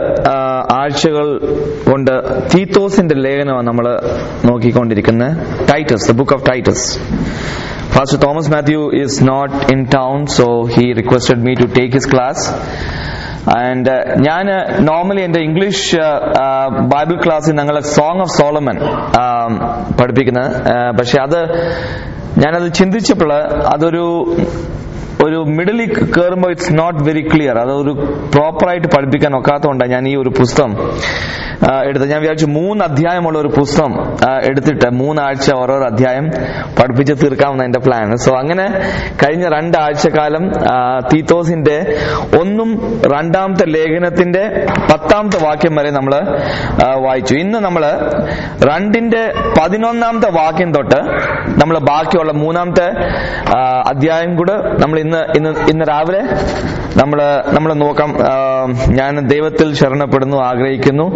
ആ, ആഴ്ചകൾ കൊണ്ട് തീത്തോസിന്റെ ലേഖനമാണ് നമ്മൾ നോക്കിക്കൊണ്ടിരിക്കുന്നത് Titus the book of Titus Pastor Thomas Matthew is not in town, so he requested me to take his class. And ഞാൻ നോർമലി എൻ്റെ ഇംഗ്ലീഷ് ബൈബിൾ ക്ലാസ്സിൽ ഞങ്ങൾ സോങ് ഓഫ് സോളമൻ പഠിപ്പിക്കുന്നത് പക്ഷെ അത് ഞാനത് ചിന്തിച്ചപ്പോൾ അതൊരു ഒരു മിഡിലിൽ കയറുമ്പോൾ ഇറ്റ്സ് നോട്ട് വെരി ക്ലിയർ അത് ഒരു പ്രോപ്പറായിട്ട് പഠിപ്പിക്കാൻ ഒക്കാത്തതുകൊണ്ടാണ് ഞാൻ ഈ ഒരു പുസ്തകം ആ, എടുത്തത് ഞാൻ വിചാരിച്ചു മൂന്ന് അധ്യായമുള്ള ഒരു പുസ്തകം ആ, എടുത്തിട്ട് മൂന്നാഴ്ച ഓരോരോ അധ്യായം പഠിപ്പിച്ച് തീർക്കാമെന്ന എന്റെ പ്ലാൻ സോ അങ്ങനെ കഴിഞ്ഞ രണ്ടാഴ്ചക്കാലം ആ, തീത്തോസിന്റെ ഒന്നും രണ്ടാമത്തെ ലേഖനത്തിന്റെ പത്താമത്തെ വാക്യം വരെ നമ്മൾ വായിച്ചു ഇന്ന് നമ്മൾ രണ്ടിന്റെ പതിനൊന്നാമത്തെ വാക്യം തൊട്ട് നമ്മൾ ബാക്കിയുള്ള മൂന്നാമത്തെ ആ, അധ്യായം കൂടെ നമ്മൾ ഇന്ന് ഇന്ന് ഇന്ന് രാവിലെ നമ്മൾ നമ്മൾ നോക്കാം ആ, ഞാൻ ദൈവത്തിൽ ശരണപ്പെടുന്നു ആഗ്രഹിക്കുന്നു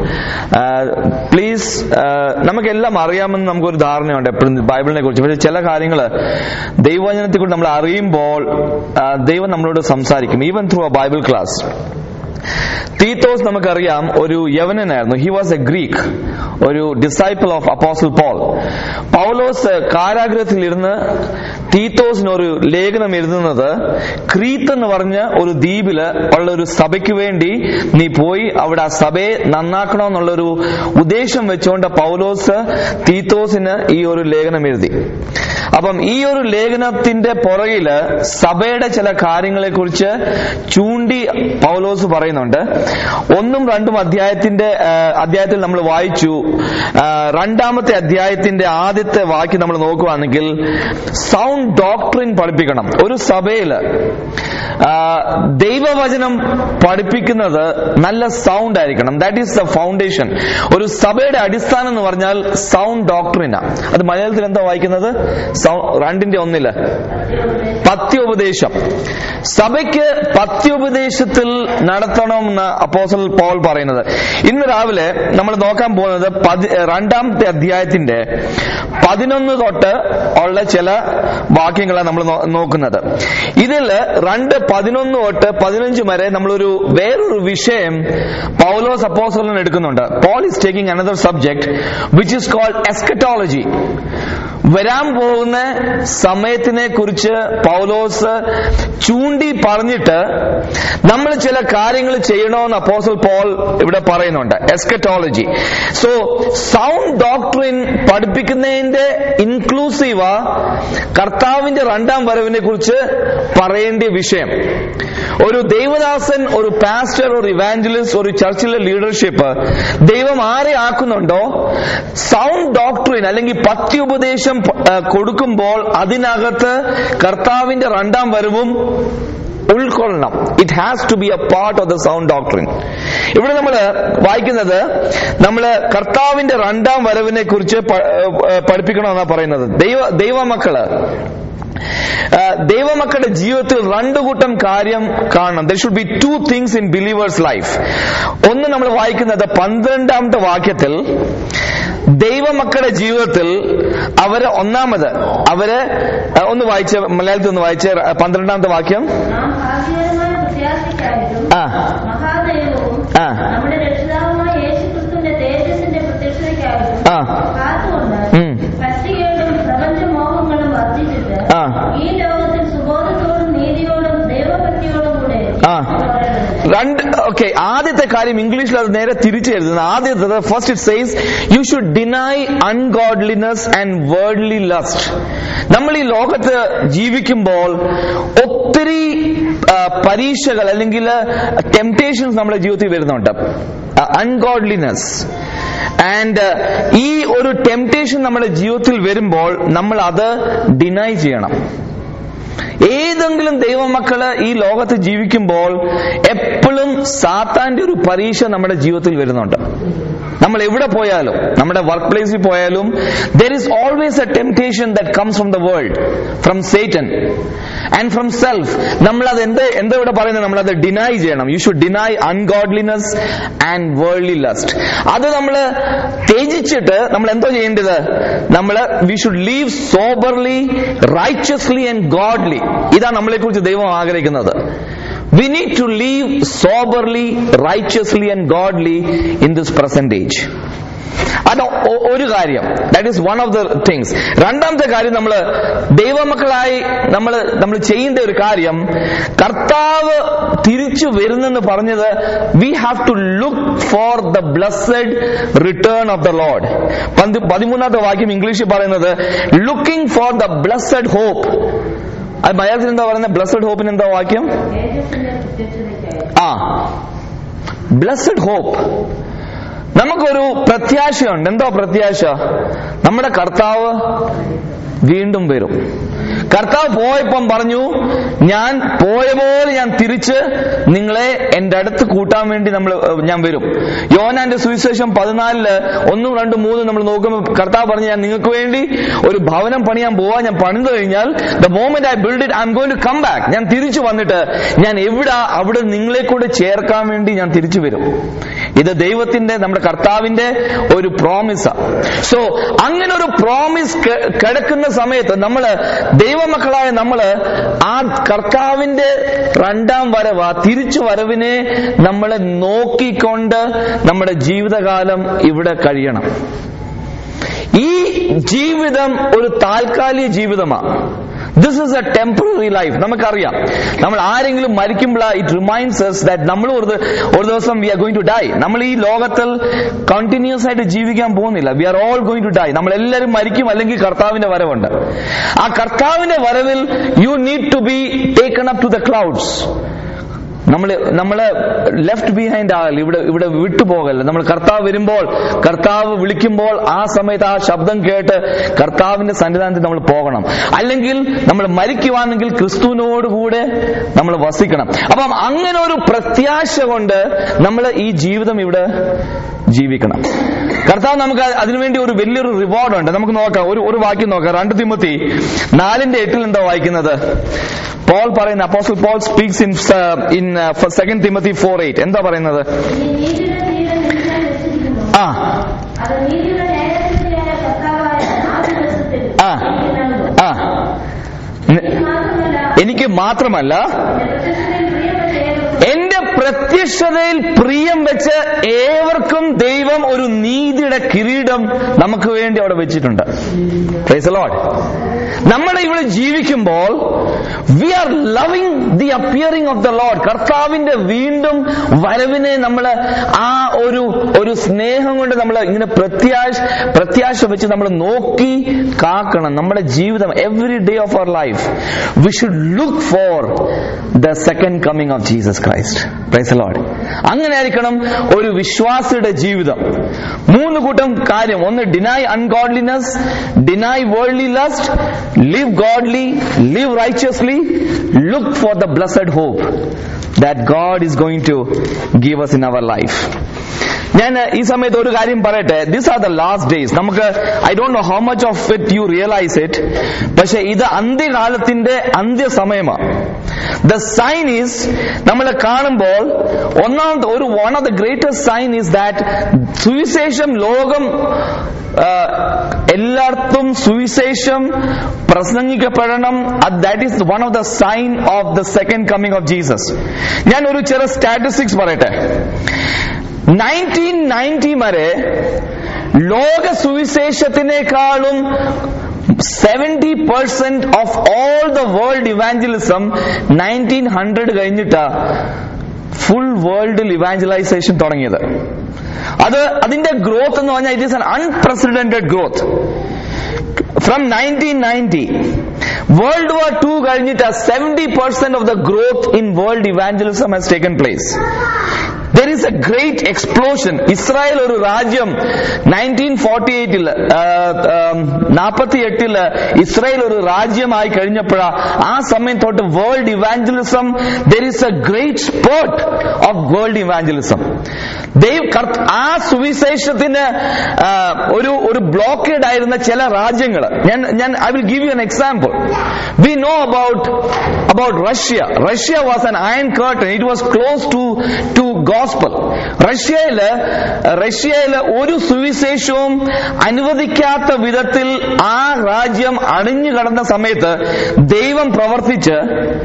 പ്ലീസ് നമുക്കെല്ലാം അറിയാമെന്ന് നമുക്കൊരു ധാരണയുണ്ട് എപ്പോഴും ബൈബിളിനെ കുറിച്ച് പക്ഷെ ചില കാര്യങ്ങൾ ദൈവവചനത്തെ കുറിച്ച് നമ്മൾ അറിയുമ്പോൾ ആ, ദൈവം നമ്മളോട് സംസാരിക്കും even through a Bible class Theethos നമുക്കറിയാം ഒരു യവനനായിരുന്നു ഹി വാസ് എ ഗ്രീക്ക് ഒരു disciple of apostle Paul Paulose കാരാഗ്രഹത്തിൽ ഇരുന്ന് തീത്തോസിന് ഒരു ലേഖനം എഴുതുന്നത് ക്രീത്ത് എന്ന് പറഞ്ഞ ഒരു ദ്വീപില് ഉള്ള ഒരു സഭയ്ക്ക് വേണ്ടി നീ പോയി അവിടെ ആ സഭയെ നന്നാക്കണമെന്നുള്ള ഒരു ഉദ്ദേശം വെച്ചുകൊണ്ട് പൗലോസ് തീത്തോസിന് ഈ ഒരു ലേഖനം എഴുതി അപ്പം ഈ ഒരു ലേഖനത്തിന്റെ പുറകില് സഭയുടെ ചില കാര്യങ്ങളെ കുറിച്ച് ചൂണ്ടി പൗലോസ് പറയുന്നുണ്ട് ഒന്നും രണ്ടും അധ്യായത്തിന്റെ ആ, അധ്യായത്തിൽ നമ്മൾ വായിച്ചു ആ, രണ്ടാമത്തെ അധ്യായത്തിന്റെ ആദ്യത്തെ വാക്യം നമ്മൾ നോക്കുകയാണെങ്കിൽ സൗണ്ട് ഡോക്ട്രിൻ പഠിപ്പിക്കണം ഒരു സഭയില് ആ, ദൈവവചനം പഠിപ്പിക്കുന്നത് നല്ല സൗണ്ട് ആയിരിക്കണം ദാറ്റ് ഈസ് ദ ഫൗണ്ടേഷൻ ഒരു സഭയുടെ അടിസ്ഥാനം എന്ന് പറഞ്ഞാൽ സൗണ്ട് ഡോക്ട്രിനാ അത് മലയാളത്തിൽ എന്താ വായിക്കുന്നത് സൗ- രണ്ടിന്റെ ഒന്നില് പത്യോപദേശം സഭയ്ക്ക് പത്യോപദേശത്തിൽ നടത്തണമെന്ന് അപ്പോസൽ പോൾ പറയുന്നത് ഇന്ന് രാവിലെ നമ്മൾ നോക്കാൻ പോകുന്നത് പതി- രണ്ടാമത്തെ അധ്യായത്തിന്റെ പതിനൊന്ന് തൊട്ട് ഉള്ള ചില വാക്യങ്ങളാണ് നമ്മൾ നോ- നോക്കുന്നത് ഇതിൽ രണ്ട് പതിനൊന്ന് തൊട്ട് പതിനഞ്ച് വരെ നമ്മളൊരു വേറൊരു വിഷയം പൗലോസ് അപ്പോസലിന് എടുക്കുന്നുണ്ട് Paul is taking another subject which is called eschatology വരാൻ പോകുന്ന സമയത്തിനെ കുറിച്ച് പൗലോസ് ചൂണ്ടി പറഞ്ഞിട്ട് നമ്മൾ ചില കാര്യങ്ങൾ ചെയ്യണമെന്ന് അപ്പോസൽ പോൾ ഇവിടെ പറയുന്നുണ്ട് എസ്കറ്റോളജി സോ സൗണ്ട് ഡോക്ട്രിൻ പഠിപ്പിക്കുന്നതിന്റെ ഇൻക്ലൂസീവ കർത്താവിന്റെ രണ്ടാം വരവിനെ കുറിച്ച് പറയേണ്ട വിഷയം ഒരു ദൈവദാസൻ ഒരു പാസ്റ്റർ ഒരു ഇവാഞ്ചലിസ്റ്റ് ഒരു ചർച്ചിലെ ലീഡർഷിപ്പ് ദൈവം ആരെ ആക്കുന്നുണ്ടോ സൗണ്ട് ഡോക്ട്രിൻ അല്ലെങ്കിൽ പത്യുപദേശം ആ, കൊടുക്കുമ്പോൾ അതിനകത്ത് കർത്താവിന്റെ രണ്ടാം വരവും ഉൾക്കൊള്ളണം it has to be a part of the sound doctrine ഇവിടെ നമ്മൾ വായിക്കുന്നത് നമ്മൾ കർത്താവിന്റെ രണ്ടാം വരവിനെ കുറിച്ച് പ- ഏഹ് പഠിപ്പിക്കണമെന്നാണ് പറയുന്നത് ദൈവ ദൈവമക്കള് ആ, ദൈവമക്കളുടെ ജീവിതത്തിൽ രണ്ടു കൂട്ടം കാര്യം കാണണം there should be two things in believers life ഒന്ന് നമ്മൾ വായിക്കുന്നത് പന്ത്രണ്ടാമത്തെ വാക്യത്തിൽ ദൈവമക്കളുടെ ജീവിതത്തിൽ അവര് ഒന്നാമത് അവര് ആ, ഒന്ന് വായിച്ച മലയാളത്തിൽ ഒന്ന് വായിച്ച പന്ത്രണ്ടാമത്തെ വാക്യം നാം ഭാഗ്യകരമായ പ്രത്യാശയ്ക്കായിട്ടും ആ മഹാദൈവവും ആ നമ്മുടെ രക്ഷിതാവുമായ യേശുക്രിസ്തുവിന്റെ തേജസ്സിന്റെ പ്രത്യക്ഷതയ്ക്കായിട്ടും ആ കാത്തുകൊണ്ട് ഉം. പറ്റികേടും പ്രപഞ്ചമോഹങ്ങളും വർദ്ധിച്ചിട്ട് ആ. ഈ ലോകത്തിൽ സുബോധത്തോടും നീതിയോടും ദൈവഭക്തിയോടും കൂടെ ആ. രണ്ട് ഓക്കെ ആദ്യത്തെ കാര്യം ഇംഗ്ലീഷിൽ അത് നേരെ തിരിച്ചു എഴുതുന്നത് ആദ്യത്തത് first it says you should deny ungodliness and worldly lust നമ്മൾ ഈ ലോകത്ത് ജീവിക്കുമ്പോൾ ഒത്തിരി ആ, പരീക്ഷകൾ അല്ലെങ്കിൽ ടെംപ്ടേഷൻസ് നമ്മുടെ ജീവിതത്തിൽ വരുന്നുണ്ട് അൺഗോഡ്ലിനെസ് ആൻഡ് ഈ ഒരു ടെംപ്ടേഷൻ നമ്മുടെ ജീവിതത്തിൽ വരുമ്പോൾ നമ്മൾ അത് ഡിനൈ ചെയ്യണം ഏതെങ്കിലും ദൈവമക്കള് ഈ ലോകത്ത് ജീവിക്കുമ്പോൾ എപ്പോഴും സാത്താന്റെ ഒരു പരീക്ഷ നമ്മുടെ ജീവിതത്തിൽ വരുന്നുണ്ട് നമ്മൾ എവിടെ പോയാലും നമ്മുടെ വർക്ക് പ്ലേസിൽ പോയാലും there is always a temptation that comes from the world from Satan and from self നമ്മൾ അത് എന്ത് എന്താ ഇവിടെ പറയുന്നത് നമ്മൾ അത് ഡിനൈ ചെയ്യണം you should deny ungodliness and worldly lust അത് നമ്മൾ ത്യജിച്ചിട്ട് നമ്മൾ എന്തോ ചെയ്യേണ്ടത് നമ്മൾ we should live soberly righteously and godly ഇതാണ് നമ്മളെ കുറിച്ച് ദൈവം ആഗ്രഹിക്കുന്നത് We need to live soberly, righteously, and godly in this present age. അത് ഒ- ഒരു കാര്യം that is one of the things രണ്ടാമത്തെ കാര്യം നമ്മൾ ദൈവമക്കളായി നമ്മൾ നമ്മൾ ചെയ്യേണ്ട ഒരു കാര്യം കർത്താവ് തിരിച്ചു വരുന്നെന്ന് പറഞ്ഞത് we have to look for the blessed return of the Lord പതിമൂന്നാമത്തെ വാക്യം ഇംഗ്ലീഷിൽ പറയുന്നത് looking for the blessed hope അത് മലയാളത്തിൽ എന്താ പറയുന്നത് ബ്ലസ്സഡ് ഹോപ്പിന് എന്താ വാക്യം തേജസ്സിന്റെ പ്രത്യക്ഷതയ്ക്കായി ആ ബ്ലസ്ഡ് ഹോപ്പ് നമുക്കൊരു പ്രത്യാശയുണ്ട് എന്തോ പ്രത്യാശ നമ്മുടെ കർത്താവ് വീണ്ടും വരും കർത്താവ് പോയപ്പം പറഞ്ഞു ഞാൻ പോയ പോലെ ഞാൻ തിരിച്ച് നിങ്ങളെ എന്റെ അടുത്ത് കൂട്ടാൻ വേണ്ടി നമ്മൾ ഞാൻ വരും യോനാന്റെ സുവിശേഷം പതിനാലില് ഒന്നും രണ്ടും മൂന്നും നമ്മൾ നോക്കുമ്പോൾ കർത്താവ് പറഞ്ഞു ഞാൻ നിങ്ങൾക്ക് വേണ്ടി ഒരു ഭവനം പണിയാൻ പോവാ ഞാൻ പണിതു കഴിഞ്ഞാൽ the moment I build it I am going to come back ഞാൻ തിരിച്ചു വന്നിട്ട് ഞാൻ എവിടെ അവിടെ നിങ്ങളെ കൂടെ ചേർക്കാൻ വേണ്ടി ഞാൻ തിരിച്ചു വരും ഇത് ദൈവത്തിന്റെ നമ്മുടെ കർത്താവിന്റെ ഒരു പ്രോമിസാ സോ അങ്ങനെ ഒരു പ്രോമിസ് കിടക്കുന്ന സമയത്ത് നമ്മള് ദൈവമക്കളായ നമ്മള് ആ കർത്താവിന്റെ രണ്ടാം വരവ് ആ തിരിച്ചു വരവിനെ നമ്മളെ നോക്കിക്കൊണ്ട് നമ്മുടെ ജീവിതകാലം ഇവിടെ കഴിയണം ഈ ജീവിതം ഒരു താൽക്കാലിക ജീവിതമാണ് this is a temporary life നമുക്കറിയാം നമ്മൾ ആരെങ്കിലും മരിക്കുമ്പോൾ ഇറ്റ് റിമൈൻഡ്സ് us ദാറ്റ് നമ്മൾ ഒരു ദി- ഒരു ദിവസം we are going to die നമ്മൾ ഈ ലോകത്തിൽ കണ്ടിന്യൂസ് ആയിട്ട് ജീവിക്കാൻ പോകുന്നില്ല we are all going to die നമ്മൾ എല്ലാവരും മരിക്കും അല്ലെങ്കിൽ കർത്താവിന്റെ വരവുണ്ട് ആ കർത്താവിന്റെ വരവിൽ you need to be taken up to the clouds നമ്മൾ നമ്മള് ലെഫ്റ്റ് ബിഹൈൻഡ് ആകല്ല ഇവിടെ ഇവിടെ വിട്ടുപോകല്ല നമ്മൾ കർത്താവ് വരുമ്പോൾ കർത്താവ് വിളിക്കുമ്പോൾ ആ സമയത്ത് ആ ശബ്ദം കേട്ട് കർത്താവിന്റെ സന്നിധാനത്തിൽ നമ്മൾ പോകണം അല്ലെങ്കിൽ നമ്മൾ മരിക്കുവാണെങ്കിൽ ക്രിസ്തുവിനോടുകൂടെ നമ്മൾ വസിക്കണം അപ്പം അങ്ങനെ ഒരു പ്രത്യാശ കൊണ്ട് നമ്മൾ ഈ ജീവിതം ഇവിടെ ജീവിക്കണം കർത്താവ് നമുക്ക് അതിനുവേണ്ടി ഒരു വലിയൊരു റിവാർഡ് ഉണ്ട് നമുക്ക് നോക്കാം ഒരു ഒരു വാക്യം നോക്കാം രണ്ട് തിമത്തി നാലിന്റെ എട്ടിൽ എന്താ വായിക്കുന്നത് പോൾ പറയുന്ന apostle Paul speaks in in second Timothy four eight എന്താ പറയുന്നത് ഇനി നീതിയുടെ തീരം നിൽക്കാൻ വെച്ചിരിക്കുന്നു ആ അത് നീതിയുടെ ന്യായാധിപതിയായ കർത്താവായ ആ ദിവസത്തിൽ ആ. എനിക്ക് നൽകും. ആ ന- ഇത് മാത്രമല്ല എനിക്ക് മാത്രമല്ല എന്റെ പ്രത്യക്ഷതയിൽ എന്റെ പ്രത്യക്ഷതയിൽ പ്രിയപ്പെട്ട ഏവർക്കും പ്രിയം വെച്ച് ഏവർക്കും ദൈവം ഒരു നീതിയുടെ കിരീടം നമുക്ക് വേണ്ടി അവിടെ വെച്ചിട്ടുണ്ട് Praise the Lord. നമ്മൾ ഇവിടെ ജീവിക്കുമ്പോൾ we are loving the appearing of the Lord കർത്താവിന്റെ വീണ്ടും വരവിനെ നമ്മൾ ആ ഒരു ഒരു സ്നേഹം കൊണ്ട് നമ്മൾ ഇങ്ങനെ പ്രത്യാശ പ്രത്യാശ വെച്ച് നമ്മൾ നോക്കി കാക്കണം നമ്മുടെ ജീവിതം every day of our life we should look for the second coming of Jesus Christ praise Lord അങ്ങനെ ആയിരിക്കണം ഒരു വിശ്വാസിയുടെ ജീവിതം മൂന്ന് കൂട്ടം കാര്യം ഒന്ന് deny ungodliness deny worldly lust live godly live righteously look for the blessed hope that God is going to give us in our life ഞാൻ ഈ സമയത്ത് ഒരു കാര്യം പറയട്ടെ this are the last days നമുക്ക് I don't know how much of it you realise it പക്ഷെ ഇത് അന്ത്യകാലത്തിന്റെ അന്ത്യസമയമാണ് ദ സൈൻ ഈസ് നമ്മൾ കാണുമ്പോൾ ഒന്നാമത്തെ ഒരു one of the greatest sign is that സുവിശേഷം ലോകം ആ, എല്ലായിടത്തും സുവിശേഷം പ്രസംഗിക്കപ്പെടണം that is one of the sign of the second coming of Jesus ഞാൻ ഒരു ചെറിയ സ്റ്റാറ്റിസ്റ്റിക്സ് പറയട്ടെ നയൻറ്റീൻ നയൻറ്റി വരെ ലോക സുവിശേഷത്തിനേക്കാളും seventy percent of all the world evangelism nineteen hundred കഴിഞ്ഞിട്ടാ ഫുൾ വേൾഡിൽ ഇവാഞ്ചലൈസേഷൻ തുടങ്ങിയത് അത് അതിന്റെ ഗ്രോത്ത് എന്ന് പറഞ്ഞാൽ it is an unprecedented growth from nineteen ninety world war two കഴിഞ്ഞിട്ട് seventy percent of the growth in world evangelism has taken place there is a great explosion Israel ഒരു രാജ്യം nineteen forty എയ്റ്റില് നാൽപ്പത്തി എട്ടില് Israel ഒരു രാജ്യമായി കഴിഞ്ഞപ്പോഴാ ആ സമയം തൊട്ട് world evangelism there is a great spot of world evangelism ദൈവ കർത്ത- ആ സുവിശേഷത്തിന് ആ, ഒരു ഒരു ബ്ലോക്കേഡ് ആയിരുന്ന ചില രാജ്യങ്ങൾ ഞാൻ ഞാൻ I will give you an example we know about about Russia Russia was an iron curtain it was close to to gospel റഷ്യയില് റഷ്യയില് ഒരു സുവിശേഷവും അനുവദിക്കാത്ത വിധത്തിൽ ആ രാജ്യം അണിഞ്ഞു കടന്ന സമയത്ത് ദൈവം പ്രവർത്തിച്ച്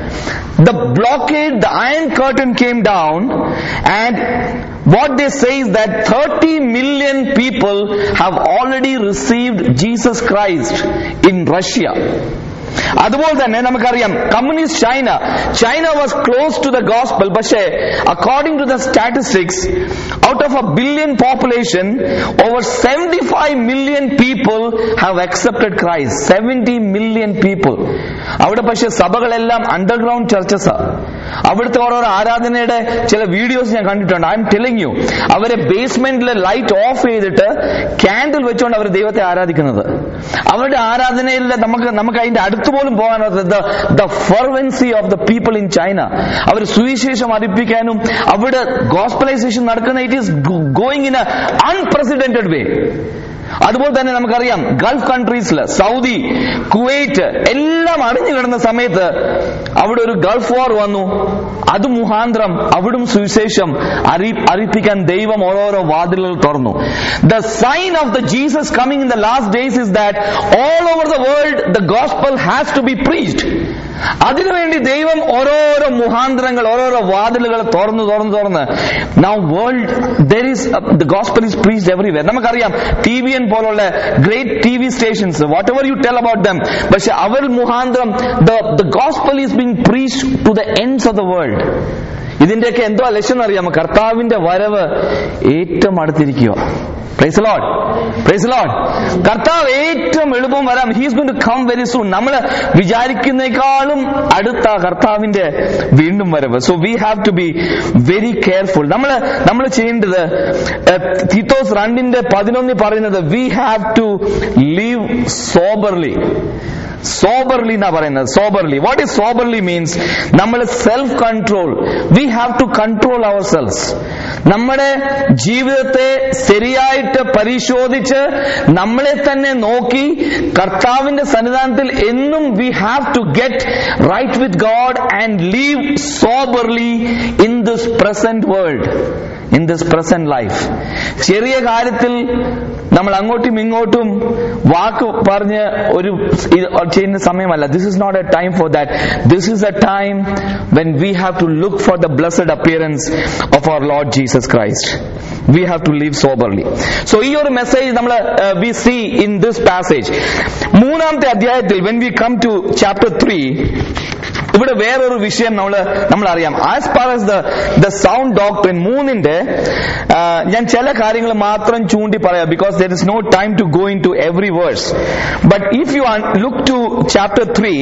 the blockade, the iron curtain came down and what they say is that 30 million people have already received Jesus Christ in Russia. അതുപോലെ തന്നെ നമുക്കറിയാം communist China China was close to the gospel പക്ഷേ according to the statistics out of a billion population over seventy five million people have accepted Christ seventy million people അവിടെ പക്ഷെ സഭകളെല്ലാം underground churches അവിടുത്തെ ഓരോരോ ആരാധനയുടെ ചില വീഡിയോസ് ഞാൻ കണ്ടിട്ടുണ്ട് I M telling you അവരെ ബേസ്മെന്റിൽ ലൈറ്റ് ഓഫ് ചെയ്തിട്ട് ക്യാൻഡിൽ വെച്ചുകൊണ്ട് അവർ ദൈവത്തെ ആരാധിക്കുന്നത് അവരുടെ ആരാധനയിൽ നമുക്ക് നമുക്ക് അതിന്റെ അടുത്ത് പോലും പോകാൻ the fervency of the people in China അവർ സുവിശേഷം അറിയിപ്പിക്കാനും അവിടെ ഗോസ്പലൈസേഷൻ നടക്കുന്ന it is going in a unprecedented way അതുപോലെ തന്നെ നമുക്കറിയാം ഗൾഫ് കൺട്രീസിൽ സൗദി കുവൈറ്റ് എല്ലാം അടഞ്ഞു കിടന്ന സമയത്ത് അവിടെ ഒരു ഗൾഫ് വാർ വന്നു അത് മുഖാന്തരം അവിടും സുവിശേഷം അറി അറിയിപ്പിക്കാൻ ദൈവം ഓരോരോ വാതിലുകൾ തുറന്നു the sign of the Jesus coming in the last days is that all over the world the gospel has to be preached അതിനുവേണ്ടി ദൈവം ഓരോരോ മുഖാന്തരങ്ങൾ ഓരോരോ വാതിലുകൾ തുറന്ന് തുറന്ന് തുറന്ന് now world there is the gospel is preached everywhere നമുക്കറിയാം ടി വി എൻ പോലുള്ള great T V stations whatever you tell about them പക്ഷെ അവർ മുഖാന്തരം the gospel is being preached to the ends of the world ഇതിന്റെയൊക്കെ എന്തോ ലക്ഷ്യം അറിയാമോ കർത്താവിന്റെ വരവ് ഏറ്റവും അടുത്തിരിക്കുക പ്രൈസ് ലോഡ് പ്രൈസ് ലോഡ് കർത്താവ് ഏറ്റവും എളുപ്പം വരാം he's going to come very soon നമ്മൾ വിചാരിക്കുന്നേക്കാളും അടുത്ത കർത്താവിന്റെ വീണ്ടും വരവ് so we have to be very careful നമ്മൾ നമ്മൾ ചെയ്യേണ്ടത് തീത്തോസ് രണ്ടിന്റെ പതിനൊന്നിൽ പറയുന്നത് we have to live soberly soberly എന്നാ പറയുന്നത് soberly what is soberly means നമ്മൾ self control we have to control our selves നമ്മുടെ ജീവിതത്തെ ശരിയായിട്ട് പരിശോധിച്ച് നമ്മളെ തന്നെ നോക്കി കർത്താവിന്റെ സന്നിധാനത്തിൽ എന്നും we have to get right with God and live soberly in this present world in this present life ചെറിയ കാര്യത്തിൽ നമ്മൾ അങ്ങോട്ടും ഇങ്ങോട്ടും വാക്ക് പറഞ്ഞ് ഒരു ഇത് ചെയ്യുന്ന സമയമല്ല this is not a time for that this is a time when we have to look for the blessed appearance of our Lord Jesus Christ we have to live soberly so ഈ ഒരു message നമ്മൾ we see in this passage മൂന്നാമത്തെ അധ്യായത്തിൽ when we come to chapter three ഇവിടെ വേറൊരു വിഷയം നമ്മൾ നമ്മൾ അറിയാം as per as the the sound doctrine മൂന്നിന്റെ ആ, ഞാൻ ചില കാര്യങ്ങൾ മാത്രം ചൂണ്ടി പറയാം because there is no time to go in to every verse but if you look to chapter three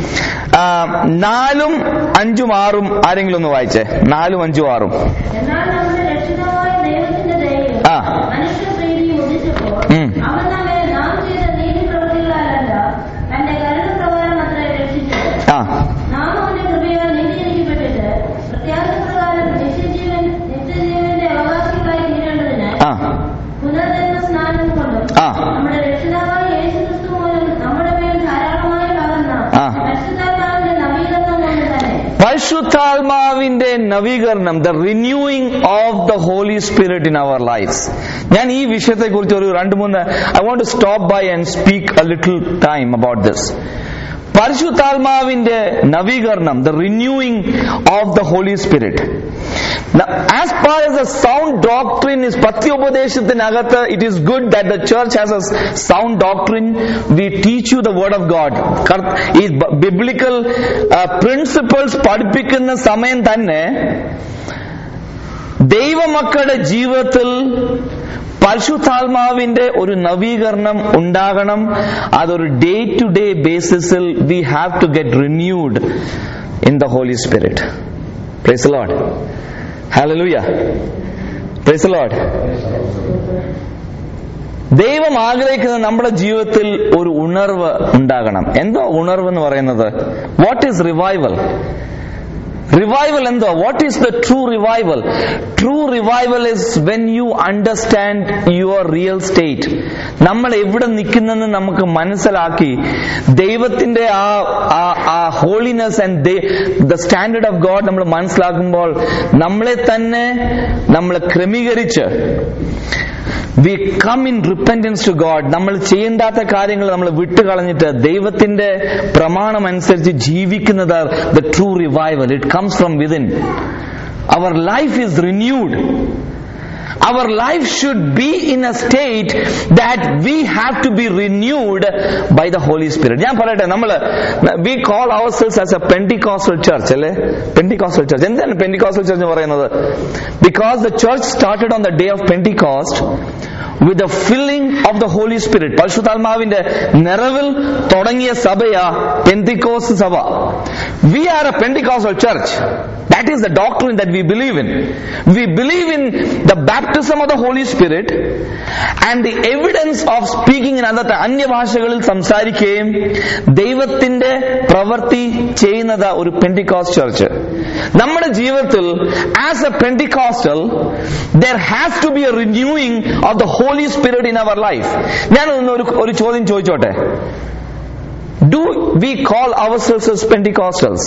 നാലും അഞ്ചും ആറും ആരെങ്കിലും ഒന്ന് വായിച്ചേ നാലും അഞ്ചും ആറും എന്നാൽ നമ്മുടെ രക്ഷിതാവായ ദൈവത്തിന്റെ ദയയും ആ. മനുഷ്യപ്രീതിയും ഉദിച്ചപ്പോൾ ഉം. അവൻ നമ്മെ നാം ചെയ്ത നീതിപ്രവൃത്തികളാലല്ല തന്റെ കരുണപ്രകാരം അത്രേ രക്ഷിച്ചത് ആ നാം അവന്റെ കൃപയാൽ നീതീകരിക്കപ്പെട്ടിട്ട് പ്രത്യാശപ്രകാരം നിത്യജീവൻ നിത്യജീവന്റെ അവകാശികളായി തീരേണ്ടതിന് ആ പുനർജന്മ സ്നാനം കൊണ്ടും ആ. നമ്മുടെ രക്ഷിതാവായ യേശുക്രിസ്തു മൂലം നമ്മുടെ മേൽ ധാരാളമായി പകർന്ന ആ. പരിശുദ്ധാത്മാവിന്റെ നവീകരണം കൊണ്ട് തന്നെ പരിശുദ്ധാത്മാവിന്റെ നവീകരണം the renewing of the Holy Spirit in our life ഞാൻ ഈ വിഷയത്തെ കുറിച്ച് ഒരു രണ്ട് മൂന്ന് I want to stop by and speak a little time about this പരിശുദ്ധാത്മാവിന്റെ നവീകരണം the renewing of the Holy Spirit as per as the sound doctrine is പത്യോപദേശത്തിനകത്ത് it is good that the church has a sound doctrine we teach you the word of God ഈ biblical principles പഠിപ്പിക്കുന്ന സമയം തന്നെ ദൈവമക്കളുടെ ജീവിതത്തിൽ പരിശുദ്ധാത്മാവിന്റെ ഒരു നവീകരണം ഉണ്ടാകണം അതൊരു ഡേ ടു ഡേ ബേസിസിൽ we have to get renewed in the Holy Spirit praise Lord hallelujah praise Lord ദൈവം ആഗ്രഹിക്കുന്നത് നമ്മുടെ ജീവിതത്തിൽ ഒരു ഉണർവ് ഉണ്ടാകണം എന്തോ ഉണർവ് എന്ന് പറയുന്നത് വാട്ട് ഈസ് റിവൈവൽ റിവൈവൽ എന്തോ what is the true revival true revival is when you understand your real state നമ്മൾ എവിടെ നിൽക്കുന്നെന്ന് നമുക്ക് മനസ്സിലാക്കി ദൈവത്തിന്റെ ആ ആ- ആ holiness and the standard of God നമ്മൾ മനസ്സിലാക്കുമ്പോൾ നമ്മളെ തന്നെ നമ്മൾ ക്രമീകരിച്ച് we come in repentance to God നമ്മൾ ചെയ്യേണ്ടാത്ത കാര്യങ്ങൾ നമ്മൾ വിട്ടുകളഞ്ഞിട്ട് ദൈവത്തിന്റെ പ്രമാണം അനുസരിച്ച് ജീവിക്കുന്നത് the true revival it comes from within our life is renewed our life should be in a state that we have to be renewed by the Holy Spirit. ഞാൻ പറയട്ടെ നമ്മള് we call ourselves as a Pentecostal church അല്ലേ Pentecostal church എന്താണ് Pentecostal church എന്ന് പറയുന്നത് because the church started on the day of Pentecost with the filling of the Holy Spirit പരിശുദ്ധാത്മാവിന്റെ നിറവിൽ തുടങ്ങിയ സഭയാ പെന്തിക്കോസ് സഭ we are a Pentecostal church that is the doctrine that we believe in we believe in the baptism of the Holy Spirit and the evidence of speaking in other അന്യഭാഷകളിൽ സംസാരിക്കുകയും ദൈവത്തിന്റെ പ്രവൃത്തി ചെയ്യുന്നത് ഒരു പെന്റിക്കോസ്റ്റ് church നമ്മുടെ ജീവിതത്തിൽ as a Pentecostal there has to be a renewing of the Holy Spirit in our life ഞാൻ ഒരു ഒരു ചോദ്യം ചോദിച്ചോട്ടെ do we call our selves Pentecostals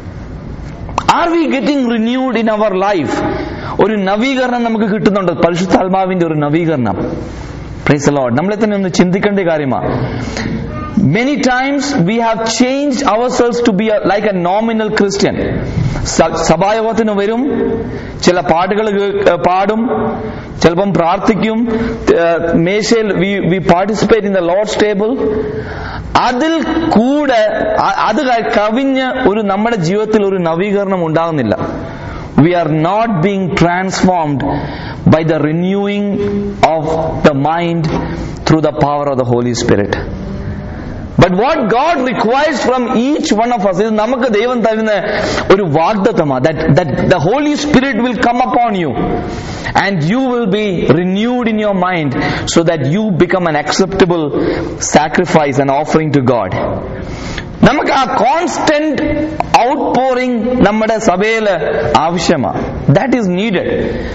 are we getting renewed in our life ഒരു നവീകരണം നമുക്ക് കിട്ടുന്നുണ്ട് പരിശുദ്ധാത്മാവിന്റെ ഒരു നവീകരണം പ്രൈസ് ലോഡ് നമ്മളെ തന്നെ ഒന്ന് ചിന്തിക്കേണ്ട കാര്യമാണ് many times we have change our selves to be like a nominal Christian സഭായോഗത്തിന് വരും ചില പാട്ടുകൾ പാടും ചിലപ്പം പ്രാർത്ഥിക്കും ഏഹ് മേശയിൽ we we participate in the Lord's table അതിൽ കൂടെ അ- അത് ക- കവിഞ്ഞ് ഒരു നമ്മുടെ ജീവിതത്തിൽ ഒരു നവീകരണം ഉണ്ടാകുന്നില്ല we are not being transformed by the renewing of the mind through the power of the Holy Spirit. But what God requires from each one of us is നമുക്ക് ദൈവം തരുന്ന ഒരു വാഗ്ദത്തമാണ് that that the Holy Spirit will come upon you and you will be renewed in your mind so that you become an acceptable sacrifice and offering to God. നമുക്ക് ആ constant out pouring നമ്മുടെ സഭയില് ആവശ്യമാണ് that is needed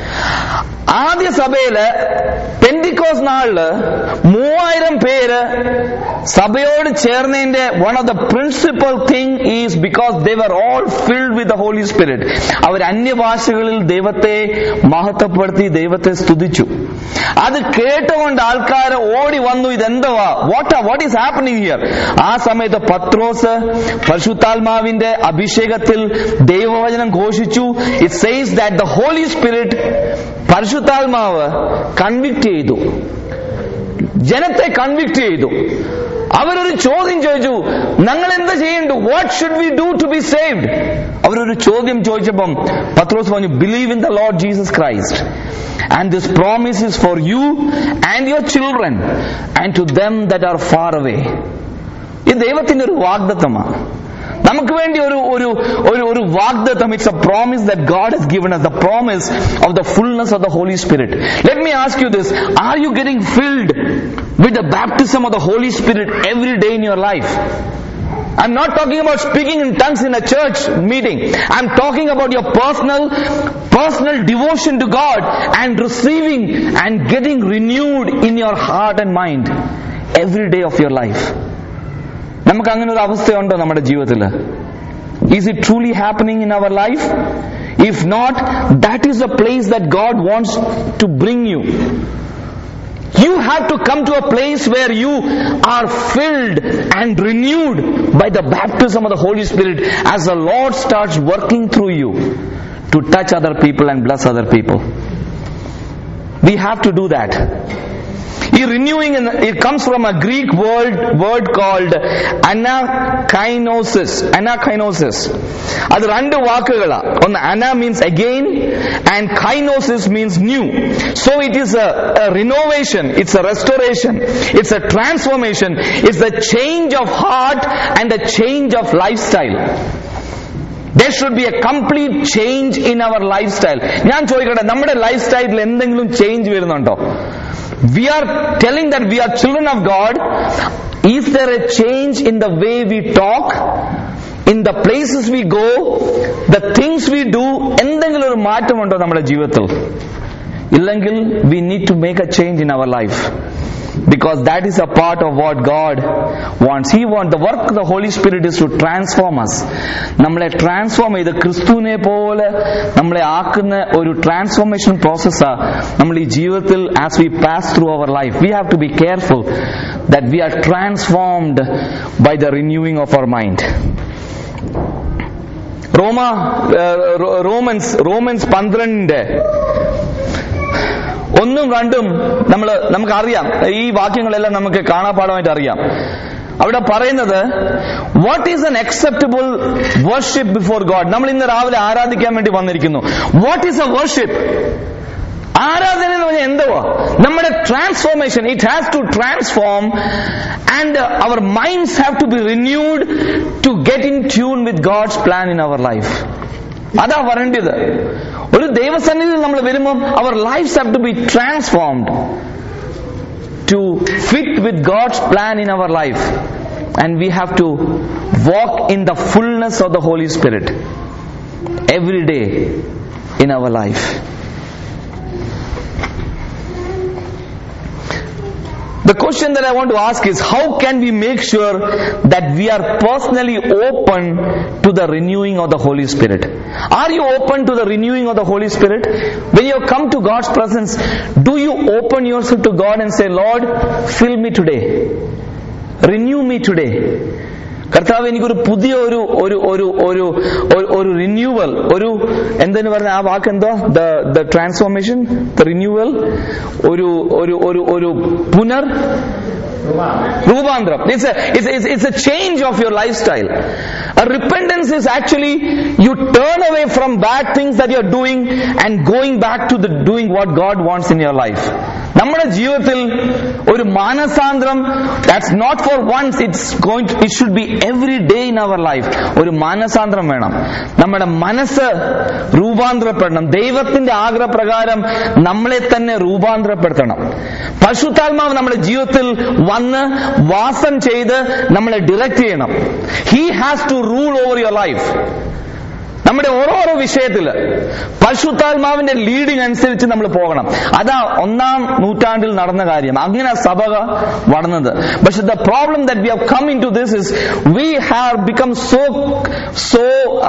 ആദ്യ സഭയില് Pentecost നാളില് മൂവായിരം പേര് സഭയോട് ചേർന്നതിന്റെ one of the principal thing is because they were all filled with the Holy Spirit അവർ അന്യഭാഷകളിൽ ദൈവത്തെ മഹത്വപ്പെടുത്തി ദൈവത്തെ സ്തുതിച്ചു അത് കേട്ടുകൊണ്ട് ആൾക്കാർ ഓടി വന്നു ഇതെന്തുവാ what what is happening here ആ സമയത്ത് പത്രോസ് പരിശുദ്ധാത്മാവിന്റെ അഭിഷേകത്തിൽ ദൈവവചനം ഘോഷിച്ചു it says that the Holy Spirit പരിശുദ്ധാത്മാവ് കൺവിക്ട് ചെയ്തു ജനത്തെ കൺവിക്ട് ചെയ്തു അവരൊരു ചോദ്യം ചോദിച്ചു ഞങ്ങൾ എന്താ ചെയ്യേണ്ടു what should we do to be saved അവരൊരു ചോദ്യം ചോദിച്ചപ്പം പത്രോസ് പറഞ്ഞു believe in the Lord Jesus Christ and this promise is for you and your children and to them that are far away ഇത് ദൈവത്തിന്റെ ഒരു വാഗ്ദത്തമാണ് നമുക്ക് വേണ്ടി ഒരു ഒരു ഒരു ഒരു വാഗ്ദത്തം it's a promise that God has given us the promise of the fullness of the holy spirit let me ask you this are you getting filled with the baptism of the holy spirit every day in your life I'm not talking about speaking in tongues in a church meeting. I'm talking about your personal, personal devotion to God and receiving and getting renewed in your heart and mind every day of your life. നമുക്ക് അങ്ങനെ ഒരു അവസ്ഥയുണ്ടോ നമ്മുടെ ജീവിതത്തിൽ is it truly happening in our life if not that is a place that God wants to bring you You have to come to a place where you are filled and renewed by the baptism of the Holy Spirit as the Lord starts working through you to touch other people and bless other people. We have to do that. ഈ renewing it comes from a Greek word word called anakinosis anakinosis അത് രണ്ട് വാക്കുകളാണ് ഒന്ന് അന means again and കൈനോസിസ് means new so it is a renovation it's a restoration it's a transformation it's a change of heart and a change of life style there should be a complete change in our life style ഞാൻ ചോദിക്കട്ടെ നമ്മുടെ life സ്റ്റൈലിൽ എന്തെങ്കിലും change വരുന്നുണ്ടോ we are telling that we are children of God is there a change in the way we talk in the places we go, the things we do, എന്തെങ്കിലും ഒരു മാറ്റമുണ്ടോ നമ്മുടെ ജീവിതത്തിൽ ഇല്ലെങ്കിൽ we need to make a change in our life because that is a part of what God wants. He wants the work of the Holy Spirit is to transform us. നമ്മളെ transform ചെയ്ത് ക്രിസ്തുവിനെ പോലെ നമ്മളെ ആക്കുന്ന ഒരു transformation പ്രോസസ്സാ നമ്മൾ ഈ ജീവിതത്തിൽ as we pass through our life we have to be careful that we are transformed by the renewing of our mind റോമ റോമൻസ് റോമൻസ് പന്ത്രണ്ടിന്റെ ഒന്നും രണ്ടും നമ്മൾ നമുക്കറിയാം ഈ വാക്യങ്ങളെല്ലാം നമുക്ക് കാണാപ്പാടമായിട്ട് അറിയാം അവിടെ പറയുന്നത് what is an acceptable worship before God നമ്മൾ ഇന്ന് രാവിലെ ആരാധിക്കാൻ വേണ്ടി വന്നിരിക്കുന്നു വാട്ട് ഈസ് എ വർഷിപ്പ് ആരാധന എന്ന് പറഞ്ഞാൽ എന്തുവാ നമ്മുടെ transformation it has to transform and our minds have to be renewed to get in tune with God's plan in our life അതാ പറയേണ്ടത് ഒരു ദൈവസന്നിധിയിൽ നമ്മൾ വരുമ്പം our lifes have to be transformed to fit with God's plan in our life and we have to walk in the fullness of the Holy Spirit every day in our life The question that I want to ask is how can we make sure that we are personally open to the renewing of the Holy Spirit? Are you open to the renewing of the Holy Spirit? When you come to God's presence, do you open yourself to God and say, Lord, fill me today? Renew me today. കർത്താവ് എനിക്കൊരു പുതിയ ഒരു ഒരു ഒരു ഒരു ഒരു- ഒരു renewal ഒരു എന്തെന്ന് പറഞ്ഞ ആ വാക്ക് എന്തോ the the transformation the renewal ഒരു ഒരു ഒരു ഒരു പുനർ രൂപാന്തരം it's it's it's it's a change of your lifestyle repentance is actually you turn away from bad things that you are doing and going back to the doing what God wants in your life നമ്മുടെ ജീവിതത്തിൽ ഒരു മാനസാന്തരം that's not for once it's going it should be every day in our life ഒരു മാനസാന്തരം വേണം നമ്മുടെ മനസ്സ് രൂപാന്തരപ്പെടണം ദൈവത്തിന്റെ ആഗ്രഹപ്രകാരം നമ്മളെ തന്നെ രൂപാന്തരപ്പെടുത്തണം പശുത്താത്മാവ് നമ്മുടെ ജീവിതത്തിൽ വന്ന് വാസം ചെയ്ത് നമ്മളെ ഡിറക്റ്റ് ചെയ്യണം he has to rule over your life നമ്മുടെ ഓരോരോ വിഷയത്തിൽ പരിശുദ്ധാത്മാവിന്റെ ലീഡിംഗ് അനുസരിച്ച് നമ്മൾ പോകണം അതാ ഒന്നാം നൂറ്റാണ്ടിൽ നടന്ന കാര്യം അങ്ങനെ സഭ വളർന്നത് പക്ഷെ the problem that we have come in to this is we have become so so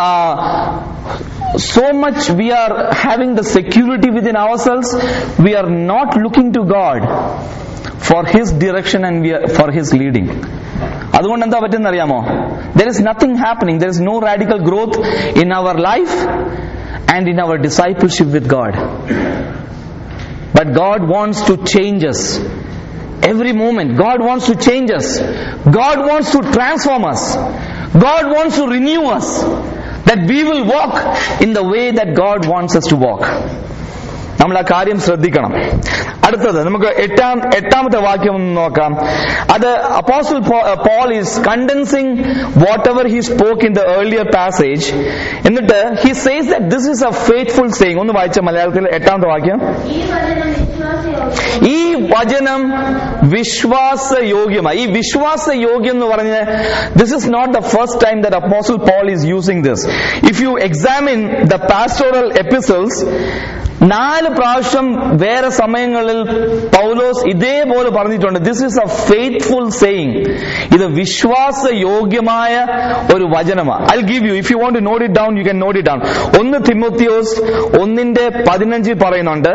so much we are having the security within ourselves we are not looking to god for his direction and we are, for his leading അതുകൊണ്ട് എന്താ പറ്റുന്ന അറിയാമോ there is nothing happening there is no radical growth in our life and in our discipleship with God but God wants to change us every moment god wants to change us god wants to transform us god wants to renew us that we will walk in the way that god wants us to walk നമ്മൾ ആ കാര്യം ശ്രദ്ധിക്കണം അടുത്തത് നമുക്ക് എട്ടാം എട്ടാമത്തെ വാക്യം ഒന്ന് നോക്കാം അത് apostle Paul is condensing whatever he spoke in the earlier passage എന്നിട്ട് he says that this is a faithful saying ഒന്ന് വായിച്ച മലയാളത്തിൽ എട്ടാമത്തെ വാക്യം ഈ വചനം വിശ്വാസയോഗ്യം ഈ വചനം വിശ്വാസയോഗ്യമായി ഈ വിശ്വാസയോഗ്യം എന്ന് പറഞ്ഞ് this is not the first time that apostle Paul is using this if you examine the pastoral episodes നാല് പ്രാവശ്യം വേറെ സമയങ്ങളിൽ പൗലോസ് ഇതേപോലെ പറഞ്ഞിട്ടുണ്ട് this is a faithful saying ഇത് വിശ്വാസയോഗ്യമായ ഒരു വചനമാണ് I give you if you want to note it down you can note it down ഒന്ന് തിമോത്തിയോസ് ഒന്നിന്റെ പതിനഞ്ചിൽ പറയുന്നുണ്ട്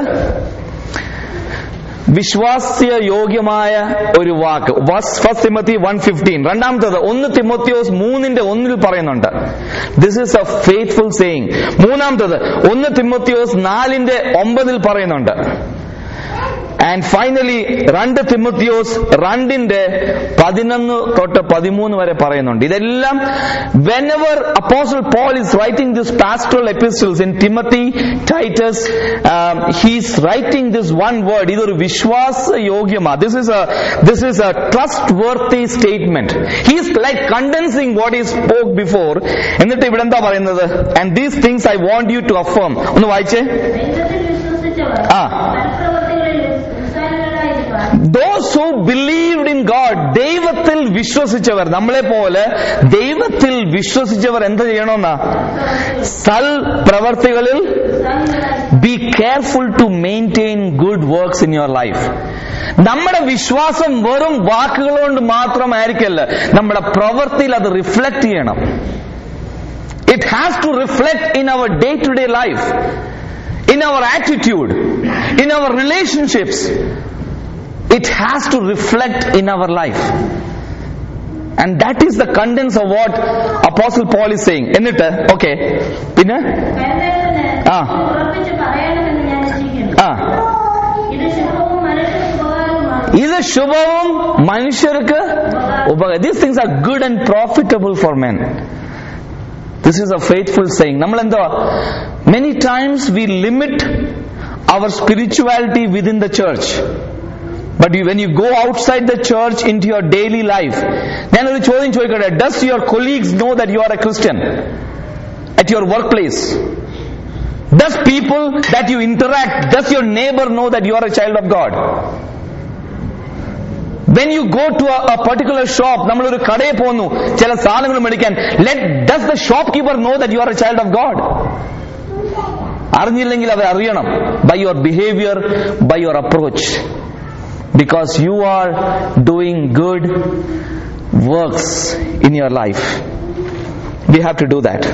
വിശ്വാസ്യ യോഗ്യമായ ഒരു വാക്ക് ഫസ്റ്റ് തിമത്തി വൺ ഫിഫ്റ്റീൻ രണ്ടാമത്തത് ഒന്ന് തിമോത്തിയോസ് മൂന്നിന്റെ ഒന്നിൽ പറയുന്നുണ്ട് this is a faithful saying മൂന്നാമത്തത് ഒന്ന് തിമോത്തിയോസ് നാലിന്റെ ഒമ്പതിൽ പറയുന്നുണ്ട് ആൻഡ് ഫൈനലി രണ്ട് തിമോത്തിയോസ് രണ്ടിന്റെ പതിനൊന്ന് തൊട്ട് പതിമൂന്ന് വരെ പറയുന്നുണ്ട് ഇതെല്ലാം whenever apostle Paul is writing this pastoral epistles in Timothy Titus he's writing this one word ഇതൊരു വിശ്വാസ യോഗ്യമാണ് this is this is a trustworthy statement he's like condensing what is spoke before എന്നിട്ട് ഇവിടെ എന്താ പറയുന്നത് and these things I want you to affirm ഒന്ന് വായിച്ചേ ദൈവത്തിൽ വിശ്വസിച്ചവർ ആ. സൽപ്രവൃത്തികളിൽ ഉത്സാഹികളായിരിക്കാൻ those who believed in God ദൈവത്തിൽ വിശ്വസിച്ചവർ നമ്മളെ പോലെ ദൈവത്തിൽ വിശ്വസിച്ചവർ എന്ത് ചെയ്യണമെന്നാ സൽ പ്രവർത്തികളിൽ be careful to maintain good works in your life നമ്മുടെ വിശ്വാസം വെറും വാക്കുകൾ കൊണ്ട് മാത്രമായിരിക്കല്ല നമ്മുടെ പ്രവൃത്തിയിൽ അത് റിഫ്ലക്ട് ചെയ്യണം it has to reflect in our day to day life in our attitude, in our relationships, it has to reflect in our life. And that is the contents of what Apostle Paul is saying. എന്നിട്ട് okay പിന്നെ കരുതേണ്ടതിന് ആ. ഉറപ്പിച്ച് പറയണമെന്ന് ഞാൻ ഇച്ഛിക്കുന്നു ആ ഇത് ശുഭവും മനുഷ്യർക്ക് ഉപകാരവുമാണ് ഇത് ശുഭവും മനുഷ്യർക്ക് ഉപകാര these things are good and profitable for men this is a faithful saying നമ്മൾ എന്തോ many times we limit our spirituality within the church but you when you go outside the church in to your daily life ഞാനൊരു ചോദ്യം ചോദിക്കട്ടെ does your colleagues know that you are a Christian at your work place Does people that you interact, does your neighbor know that you are a child of God? When you go to a, a particular shop, നമ്മളൊരു കടയിൽ പോകുന്നു ചില സാധനങ്ങൾ മേടിക്കാൻ let does the shop keeper know that you are a child of God അറിഞ്ഞില്ലെങ്കിൽ അവർ അറിയണം by your behaviour by your approach because you are doing good works in your life we have to do that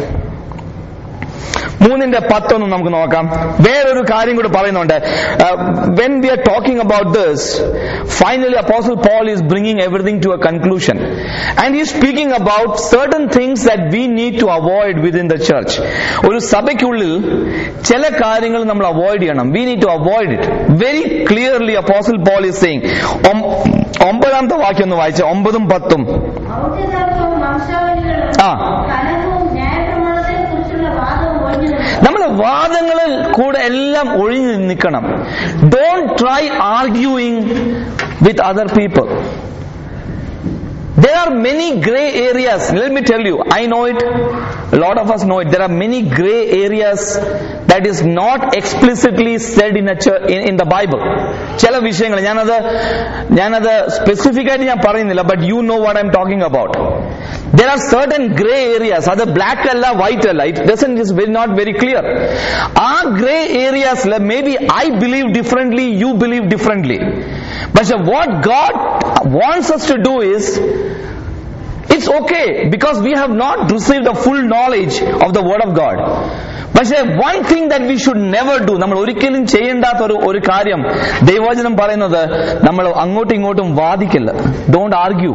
മൂന്നിന്റെ പത്തൊന്നും നമുക്ക് നോക്കാം വേറൊരു കാര്യം കൂടി പറയുന്നുണ്ട് when we are talking about this finally apostle Paul is bringing everything to a conclusion and ഈ speaking about certain things that we need to avoid within the church ഒരു സഭയ്ക്കുള്ളിൽ ചില കാര്യങ്ങൾ നമ്മൾ അവോയ്ഡ് ചെയ്യണം we need to avoid it very clearly apostle Paul is saying ഒമ്പതാമത്തെ വാക്യം ഒന്ന് വായിച്ച ഒമ്പതും പത്തും ഔദ്യതർക്കവും വംശാവലികളും ആ. കലഹവും ന്യായപ്രമാണത്തെ കുറിച്ചുള്ള വാദവും ഒഴിഞ്ഞു നിൽക്കണം. നമ്മൾ വാദങ്ങളിൽ കൂടെ എല്ലാം ഒഴിഞ്ഞു നിൽക്കണം don't try arguing with other people There are many gray areas. Let me tell you, I know it. A lot of us know it. There are many gray areas that is not explicitly said in a church, in, in the Bible. ചില വിഷയങ്ങൾ ഞാനത് ഞാനത് specific ആയിട്ട് ഞാൻ പറയുന്നില്ല but you know what I'm talking about there are certain grey areas അത് black അല്ല white അല്ല it doesn't is very not very clear ആ ഗ്രേ ഏരിയാസിൽ maybe I believe differently you believe differently പക്ഷെ what God wants us to do is it's okay because we have not received the full knowledge of the word of God. പക്ഷേ one thing that we should never do നമ്മൾ ഒരിക്കലും ചെയ്യേണ്ടാത്ത ഒരു ഒരു കാര്യം ദൈവവചനം പറയുന്നത് നമ്മൾ അങ്ങോട്ടും ഇങ്ങോട്ടും വാദിക്കില്ല don't argue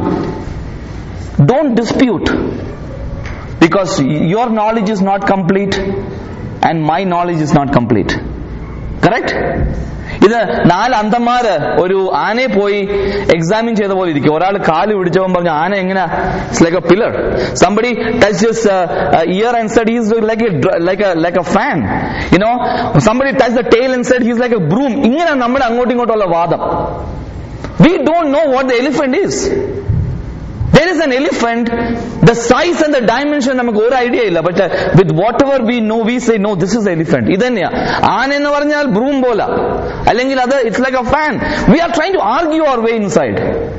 don't dispute because your knowledge is not complete and my knowledge is not complete correct ഇത് നാല് അന്തന്മാര് ഒരു ആനയെ പോയി എക്സാമിൻ ചെയ്ത പോലെ ഇരിക്കും ഒരാൾ കാല് പിടിച്ചവൻ പറഞ്ഞു ആന എങ്ങനെ like a pillar somebody touch ear and said is like like like a fan you know somebody touch the tail and said he's like a broom ഇങ്ങനെ നമ്മുടെ അങ്ങോട്ടും ഇങ്ങോട്ടുള്ള വാദം we don't know what the elephant is There is an elephant, the size and the dimension നമുക്ക് ഒരു idea ഇല്ല പക്ഷെ with whatever we know we say no this is elephant ഇത് തന്നെയാ ആന എന്ന് പറഞ്ഞാൽ ബ്രൂം പോല അല്ലെങ്കിൽ അത് it's like a fan we are trying to argue our way inside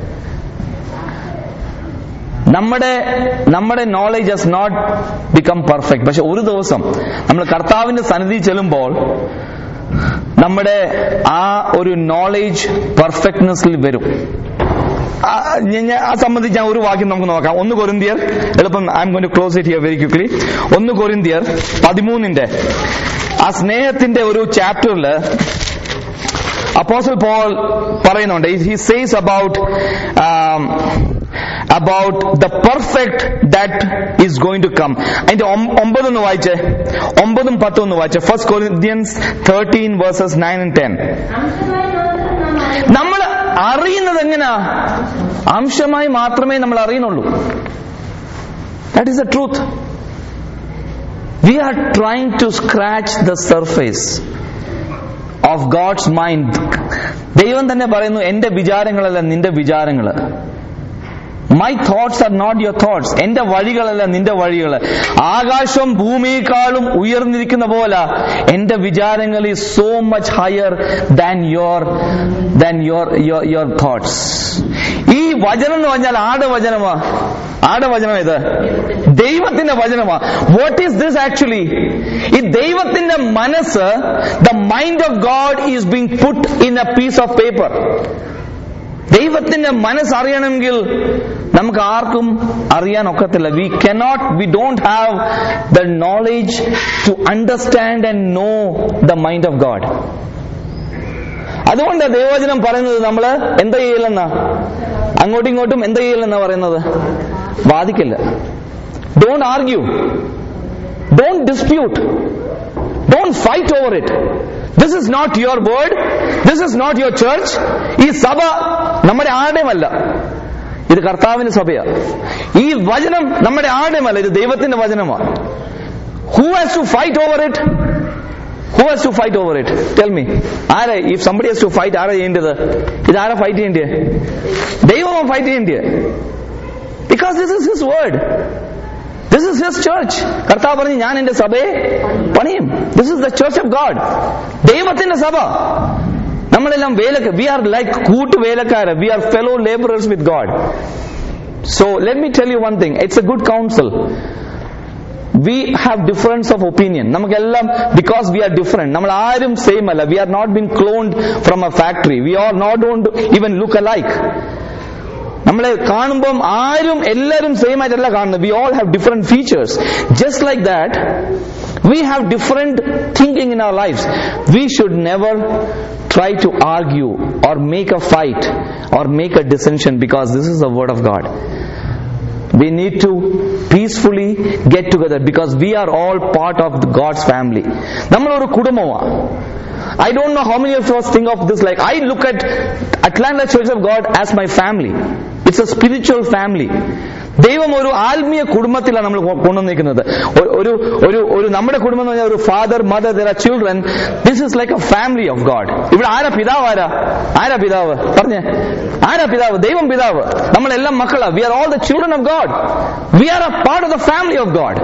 നമ്മുടെ നമ്മുടെ knowledge has not become perfect പക്ഷെ ഒരു ദിവസം നമ്മൾ കർത്താവിന്റെ സന്നിധി ചെല്ലുമ്പോൾ നമ്മുടെ ആ ഒരു നോളജ് പെർഫെക്റ്റ്നെസ്സിൽ വരും ആ, ഞാൻ- ഞാൻ- ആ സംബന്ധിച്ച് ഞാൻ ഒരു വാക്യം നമുക്ക് നോക്കാം ഒന്ന് കൊരിന്തിയർ എളുപ്പം I I'm going to close it here very quickly ഒന്ന് കൊരിന്തിയർ പതിമൂന്നിന്റെ ആ സ്നേഹത്തിന്റെ ഒരു ചാപ്റ്ററിൽ അപ്പോസൽ പോൾ പറയുന്നുണ്ട് he says about about the perfect that is going to come അതിന്റെ ഒം- ഒമ്പതൊന്ന് വായിച്ചേ ഒമ്പതും പത്തും ഒന്ന് വായിച്ചേ first Corinthians thirteen verses nine and ten അംശമായി മാത്രം നാം അറിയുന്നു. നമ്മൾ അറിയുന്നത് എങ്ങനാ അംശമായി മാത്രമേ നമ്മൾ അറിയുന്നുള്ളൂ that is the truth we are trying to scratch the surface of God's mind ദൈവം തന്നെ പറയുന്നു എന്റെ വിചാരങ്ങളല്ല നിന്റെ വിചാരങ്ങള് my thoughts are not your thoughts എന്റെ വഴികളല്ല നിന്റെ വഴികൾ ആകാശം ഭൂമിയെക്കാളും ഉയർന്നിരിക്കുന്ന പോലെ എന്റെ വിചാരങ്ങൾ is so much higher than your than your your thoughts ഈ വചനം എന്ന് പറഞ്ഞാൽ ആടെ വചനമാ ആടെ വചനം ഇത് ദൈവത്തിന്റെ വചനമാ വാട്ട് ഈസ് ദിസ് ആക്ച്വലി ഈ ദൈവത്തിന്റെ മനസ്സ് the mind of God is being put in a piece of paper ദൈവത്തിന്റെ മനസ്സ് അറിയണമെങ്കിൽ നമുക്ക് ആർക്കും അറിയാൻ ഒക്കത്തില്ല we cannot we don't have the knowledge to understand and know the mind of God അതുകൊണ്ട് ദൈവവചനം പറയുന്നത് നമ്മൾ എന്താ ചെയ്യില്ലെന്നാ അങ്ങോട്ടും ഇങ്ങോട്ടും എന്താ ചെയ്യില്ലെന്നാ പറയുന്നത് വാദിക്കില്ല don't argue don't dispute don't fight over it this is not your word this is not your church ഈ സഭ നമ്മുടെ ആരുടെയുമല്ല ഇത് കർത്താവിന്റെ സഭയാ ഈ വചനം നമ്മുടെ ആരുടെയുമല്ല ഇത് ദൈവത്തിന്റെ വചനമാണ് who has to fight over it who has to fight over it tell me ആരാ ഈ സംബടി ഹാസ് ടു ഫൈറ്റ് ആരാ ചെയ്യേണ്ടത് ഇത് ആരാ ഫൈറ്റ് ചെയ്യേണ്ടത് ദൈവമാണ് ഫൈറ്റ് ചെയ്യേണ്ടത് because this is his word this is his church കർത്താവ് പറഞ്ഞു ഞാൻ എന്റെ സഭയെ പണിയും this is the church of God ദൈവത്തിന്റെ സഭ നമ്മളെല്ലാം വേലക്ക് വി ആർ ലൈക്ക് കൂട്ട് വേലക്കാര് we are fellow labourers with God so let me tell you one thing it's a good counsel we have difference of opinion നമുക്കെല്ലാം because we are different നമ്മൾ ആരും same അല്ല we are not been cloned from a factory we are not don't even look alike നമ്മളെ കാണുമ്പം ആരും എല്ലാവരും same ആയിട്ടല്ല കാണുന്നത് we all have different features just like that we have different thinking in our life we should never try to argue or make a fight or make a dissension because this is the word of God. We need to peacefully get together because we are all part of the God's family. നമ്മളൊരു കുടുംബമാണ് I don't know how many of us think of this like I look at Atlanta Church of God as my family. It's a spiritual family. ദൈവം ഒരു ആത്മീയ കുടുംബത്തിലാണ് നമ്മൾ കൊണ്ടുവന്നിരിക്കുന്നത് ഒരു ഒരു ഒരു നമ്മുടെ കുടുംബം എന്ന് പറഞ്ഞാൽ ഒരു father mother there are children this is like a family of God ഇവിടെ ആരാ പിതാവ് ആരാ ആരാ പിതാവ് പറഞ്ഞേ ആരാ പിതാവ് ദൈവം പിതാവ് നമ്മളെല്ലാം മക്കളാ we are all the children of God we are a part of the family of God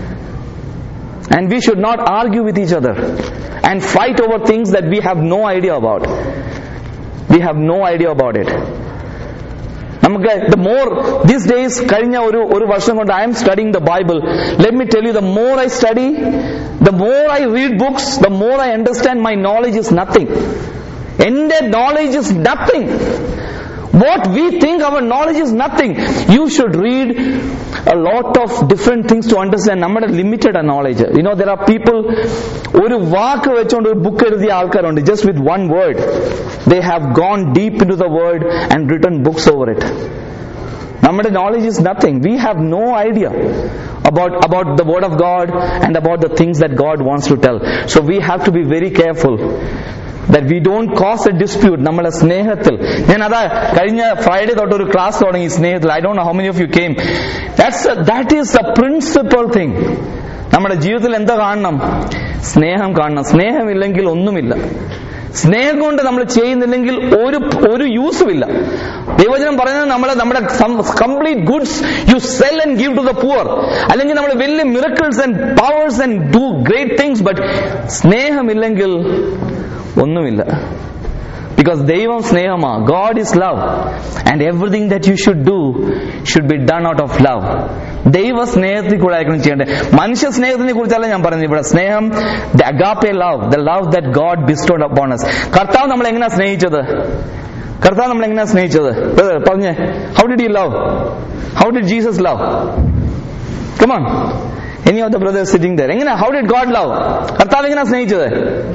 And we should not argue with each other and fight over things that we have no idea about. We have no idea about it. നമുക്ക് the more these days കഴിഞ്ഞ ഒരു ഒരു വർഷം കൊണ്ട് I am studying the Bible let me tell you the more I study the more I read books the more I understand my knowledge is nothing എന്റെ knowledge is nothing What we think our knowledge is nothing. You should read a lot of different things to understand നമ്മുടെ limited knowledge you know there are people ഒരു വാക്ക് വെച്ചുകൊണ്ട് ഒരു book എഴുതിയ ആൾക്കാരുണ്ട് just with one word they have gone deep into the word and written books over it നമ്മുടെ knowledge is nothing we have no idea about about the word of god and about the things that god wants to tell so we have to be very careful that we don't cause a dispute നമ്മളെ സ്നേഹത്തിൽ ഞാൻ അതാ കഴിഞ്ഞ Friday തൊട്ട് ഒരു class തുടങ്ങി സ്നേഹത്തിൽ I don't know how many of you came that's that is the principal thing നമ്മുടെ ജീവിതത്തിൽ എന്താ കാണണം സ്നേഹം കാണണം സ്നേഹമില്ലെങ്കിൽ ഒന്നുമില്ല സ്നേഹം കൊണ്ട് നമ്മൾ ചെയ്യുന്നില്ലെങ്കിൽ ഒരു ഒരു യൂസും ഇല്ല ദൈവജനം പറയുന്നത് നമ്മളെ നമ്മുടെ complete goods you sell and give to the poor അല്ലെങ്കിൽ നമ്മൾ വലിയ miracles and powers and do great things but സ്നേഹമില്ലെങ്കിൽ ഒന്നുമില്ല ബിക്കോസ് ദൈവം സ്നേഹമാ God is love and everything that you should do should be done out of love ദൈവ സ്നേഹത്തിൽ കൂടെ ആയിരിക്കണം ചെയ്യേണ്ടത് മനുഷ്യ സ്നേഹത്തിനെ കുറിച്ചല്ല ഞാൻ പറയുന്നത് ഇവിടെ സ്നേഹം the agape love the love that God bestowed upon us കർത്താവ് നമ്മൾ എങ്ങനെയാ സ്നേഹിച്ചത് കർത്താവ് നമ്മൾ എങ്ങനെയാ സ്നേഹിച്ചത് പറഞ്ഞേ how did you love how did Jesus love come on any of the brothers sitting there എങ്ങനെ ഹൗ ഡിഡ് ഗോഡ് ലവ് കർത്താവ് എങ്ങനെയാ സ്നേഹിച്ചത്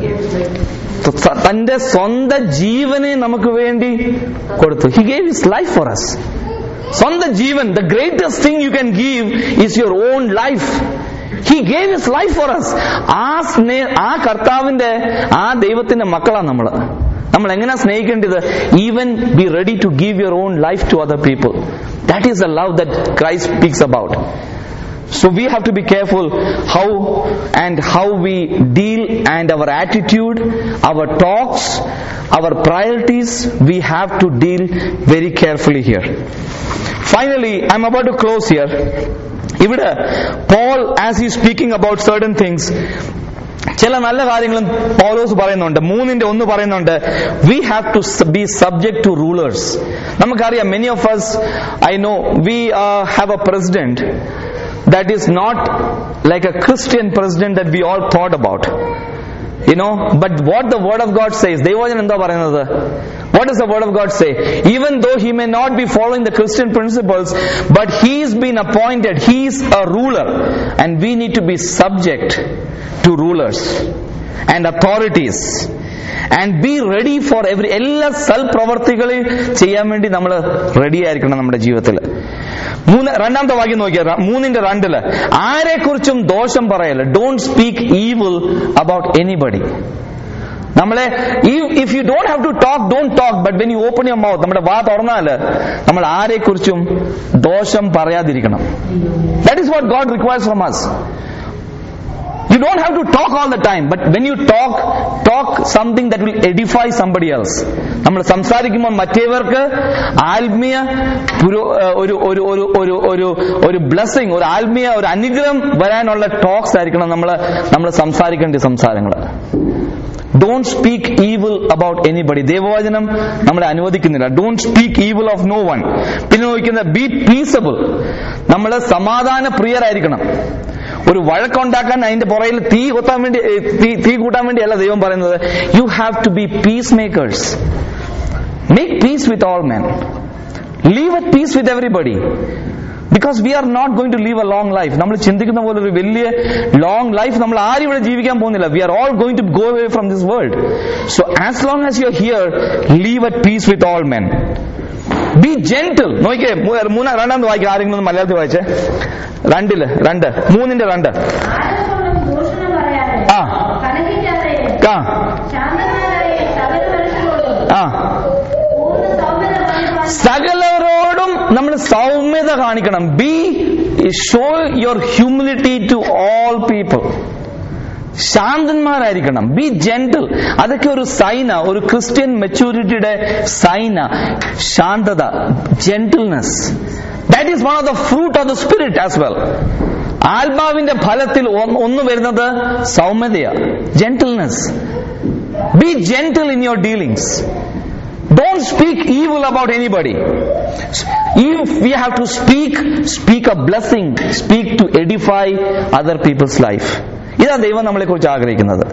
തന്റെ സ്വന്തം ജീവനെ നമുക്ക് വേണ്ടി കൊടുത്തു he gave his life for us സ്വന്തം ജീവൻ the greatest thing you can give is your own life he gave his life for us ആ സ്നേ ആ കർത്താവിന്റെ ആ ദൈവത്തിന്റെ മക്കളാണ് നമ്മള് നമ്മൾ എങ്ങനെ സ്നേഹിക്കേണ്ടത് even be ready to give your own life to other people that is the love that Christ speaks about So we have to be careful how and how we deal and our attitude, our talks, our priorities, we have to deal very carefully here. Finally, I'm about to close here. ഇവിടെ Paul as he speaking about certain things ചില നല്ല കാര്യങ്ങളും പൗലോസ് പറയുന്നുണ്ട് മൂന്നിന്റെ ഒന്ന് പറയുന്നുണ്ട് we have to be subject to rulers നമുക്കറിയാം many of us I know we have a president that is not like a Christian president that we all thought about. You know, but what the word of God says, ദൈവവചനം എന്താ പറയുന്നത് What does the word of God say? Even though he may not be following the Christian principles, but he's been appointed, he's a ruler, and we need to be subject to rulers and authorities. And be ready for every എല്ലാ സൽപ്രവർത്തികളെയും ചെയ്യാൻ വേണ്ടി നമ്മൾ ready ആയിരിക്കണം നമ്മുടെ ജീവിതത്തിൽ മൂന്ന് രണ്ടാമത്തെ വാക്യം നോക്കിയാൽ മൂന്നിന്റെ രണ്ടില് ആരെക്കുറിച്ചും ദോഷം പറയല്ല don't speak evil about anybody നമ്മളെ if you don't have to talk don't talk but when you open your mouth നമ്മുടെ വാ തുറന്നാല് നമ്മൾ ആരെക്കുറിച്ചും ദോഷം പറയാതിരിക്കണം that is what God requires from us You don't have to talk all the time, but when you talk, talk something that will edify somebody else. നമ്മൾ സംസാരിക്കുമ്പോൾ മറ്റേവർക്ക് ആത്മീയ പുരോ ഒരു ഒരു ഒരു ഒരു ഒരു ഒരു ബ്ലെസ്സിങ് ഒരു ആത്മീയ ഒരു അനുഗ്രഹം വരാനുള്ള ടോക്സ് ആയിരിക്കണം നമ്മൾ നമ്മൾ സംസാരിക്കേണ്ട സംസാരങ്ങൾ don't speak evil about anybody ദൈവവചനം നമ്മളെ അനുവദിക്കുന്നില്ല don't speak evil of no one പിന്നെ നോക്കുന്ന ബി പീസബിൾ നമ്മൾ സമാധാന പ്രിയരായിരിക്കണം ഒരു വഴക്കുണ്ടാക്കാൻ അതിന്റെ പുറയിൽ തീ കൊത്താൻ വേണ്ടി ഏ, തീ- തീ കൂട്ടാൻ വേണ്ടിയല്ല ദൈവം പറയുന്നത് you have to be peace makers make peace with all men live at peace with everybody because we are not going to live a long life നമ്മൾ ചിന്തിക്കുന്ന പോലെ ഒരു വലിയ ലോങ് ലൈഫ് നമ്മൾ ആരും ഇവിടെ ജീവിക്കാൻ പോകുന്നില്ല we are all going to go away from this world so as long as you are here live at peace with all men be gentle നോക്കിയേ മൂ- മൂന്നാം രണ്ടാമത് വായിക്കുക ആരെങ്കിലും ഒന്ന് മലയാളത്തിൽ വായിച്ചേ രണ്ടില് രണ്ട് മൂന്നിന്റെ രണ്ട് ആരെക്കൊണ്ടും ദൂഷണം പറയാതെ ആ. കലഹിക്കാതെ ആ ശാന്തന്മാരായ സകല മനുഷ്യരോടും ആ പൂർണ്ണ സൗമ്യത കാണിപ്പാൻ സകലരോടും നമ്മൾ സൗമ്യത കാണിക്കണം be show your humility to all people ശാന്തന്മാരായിരിക്കണം ബി ജെന്റിൽ അതൊക്കെ ഒരു സൈന ഒരു ക്രിസ്ത്യൻ മെച്ചൂരിറ്റിയുടെ സൈന ശാന്തത gentleness that is one of the fruit of the spirit as well ആത്മാവിന്റെ ഫലത്തിൽ ഒന്ന് ഒന്ന് വരുന്നത് സൗമ്യതയാ gentleness be gentle in your dealings Don't speak evil about anybody. If we have to speak, speak a blessing, speak to edify other people's life. ഇതാ ദൈവം നമ്മളെ കുറിച്ച് ആഗ്രഹിക്കുന്നത്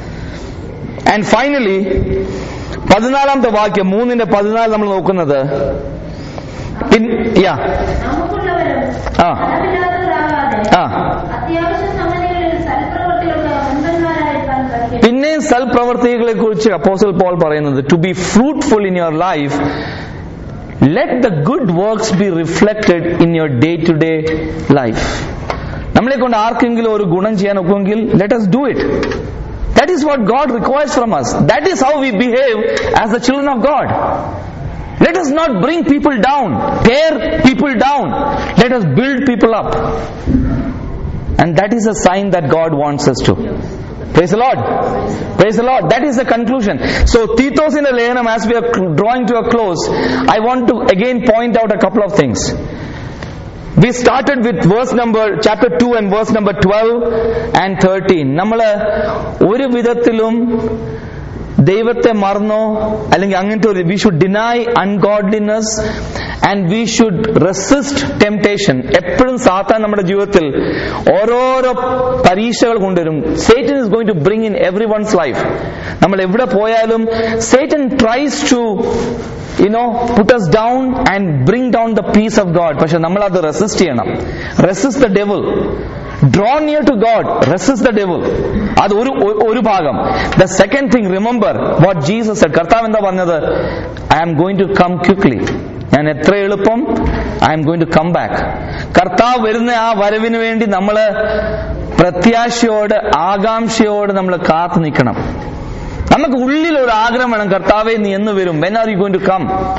ആൻഡ് ഫൈനലി പതിനാലാമത്തെ വാക്യം മൂന്നിന്റെ പതിനാല് നമ്മൾ നോക്കുന്നത് പിൻ- yeah, നമുക്കുള്ളവരും ആ. അളവില്ലാത്തവരാകാതെ ആ. അത്യാവശ്യ സംഗതികളിൽ സൽപ്രവർത്തികളുടെ അന്ധന്മാരായിരിക്കാൻ പഠിക്കണം പിന്നെയും സൽപ്രവർത്തികളെ കുറിച്ച് അപ്പോസൽ പോൾ പറയുന്നത് to be fruitful in your life let the good works be reflected in your day to day life നമ്മളെ കൊണ്ട് ആർക്കെങ്കിലും ഒരു ഗുണം ചെയ്യാൻ ഒക്കുമെങ്കിൽ let us do it that is what God requires from us that is how we behave as the children of God Let us not bring people down, tear people down. Let us build people up. And that is a sign that God wants us to. Praise the Lord. Praise the Lord. That is the conclusion. So, Titos in the Lehanam, as we are cl- drawing to a close, I want to again point out a couple of things. We started with verse number, chapter 2 and verse number 12 and 13. നമ്മള് ഒരു വിധത്തിലും ദൈവത്തെ മറന്നോ അല്ലെങ്കിൽ അങ്ങനത്തെ ഒരു we should deny ungodliness and we should resist temptation എപ്പോഴും സാത്താൻ നമ്മുടെ ജീവിതത്തിൽ ഓരോരോ പരീക്ഷകൾ കൊണ്ടുവരും Satan is going to bring in every one's life നമ്മൾ എവിടെ പോയാലും Satan tries to you know put us down and bring down the peace of God പക്ഷെ നമ്മൾ അത് റെസിസ്റ്റ് ചെയ്യണം resist the devil draw near to God resist the devil അത് ഒരു ഒ- ഒരു ഭാഗം the second thing remember what Jesus കർത്താവ് എന്താ പറഞ്ഞത് I am going to come quickly ഞാൻ എത്ര എളുപ്പം I am going to come back കർത്താവ് വരുന്ന ആ വരവിന് വേണ്ടി നമ്മൾ പ്രത്യാശയോട് ആകാംക്ഷയോട് നമ്മൾ കാത്തു നിൽക്കണം നമുക്ക് ഉള്ളിൽ ഒരു ആഗ്രഹം വേണം കർത്താവെ നീ എന്ന് വരും when are you going to come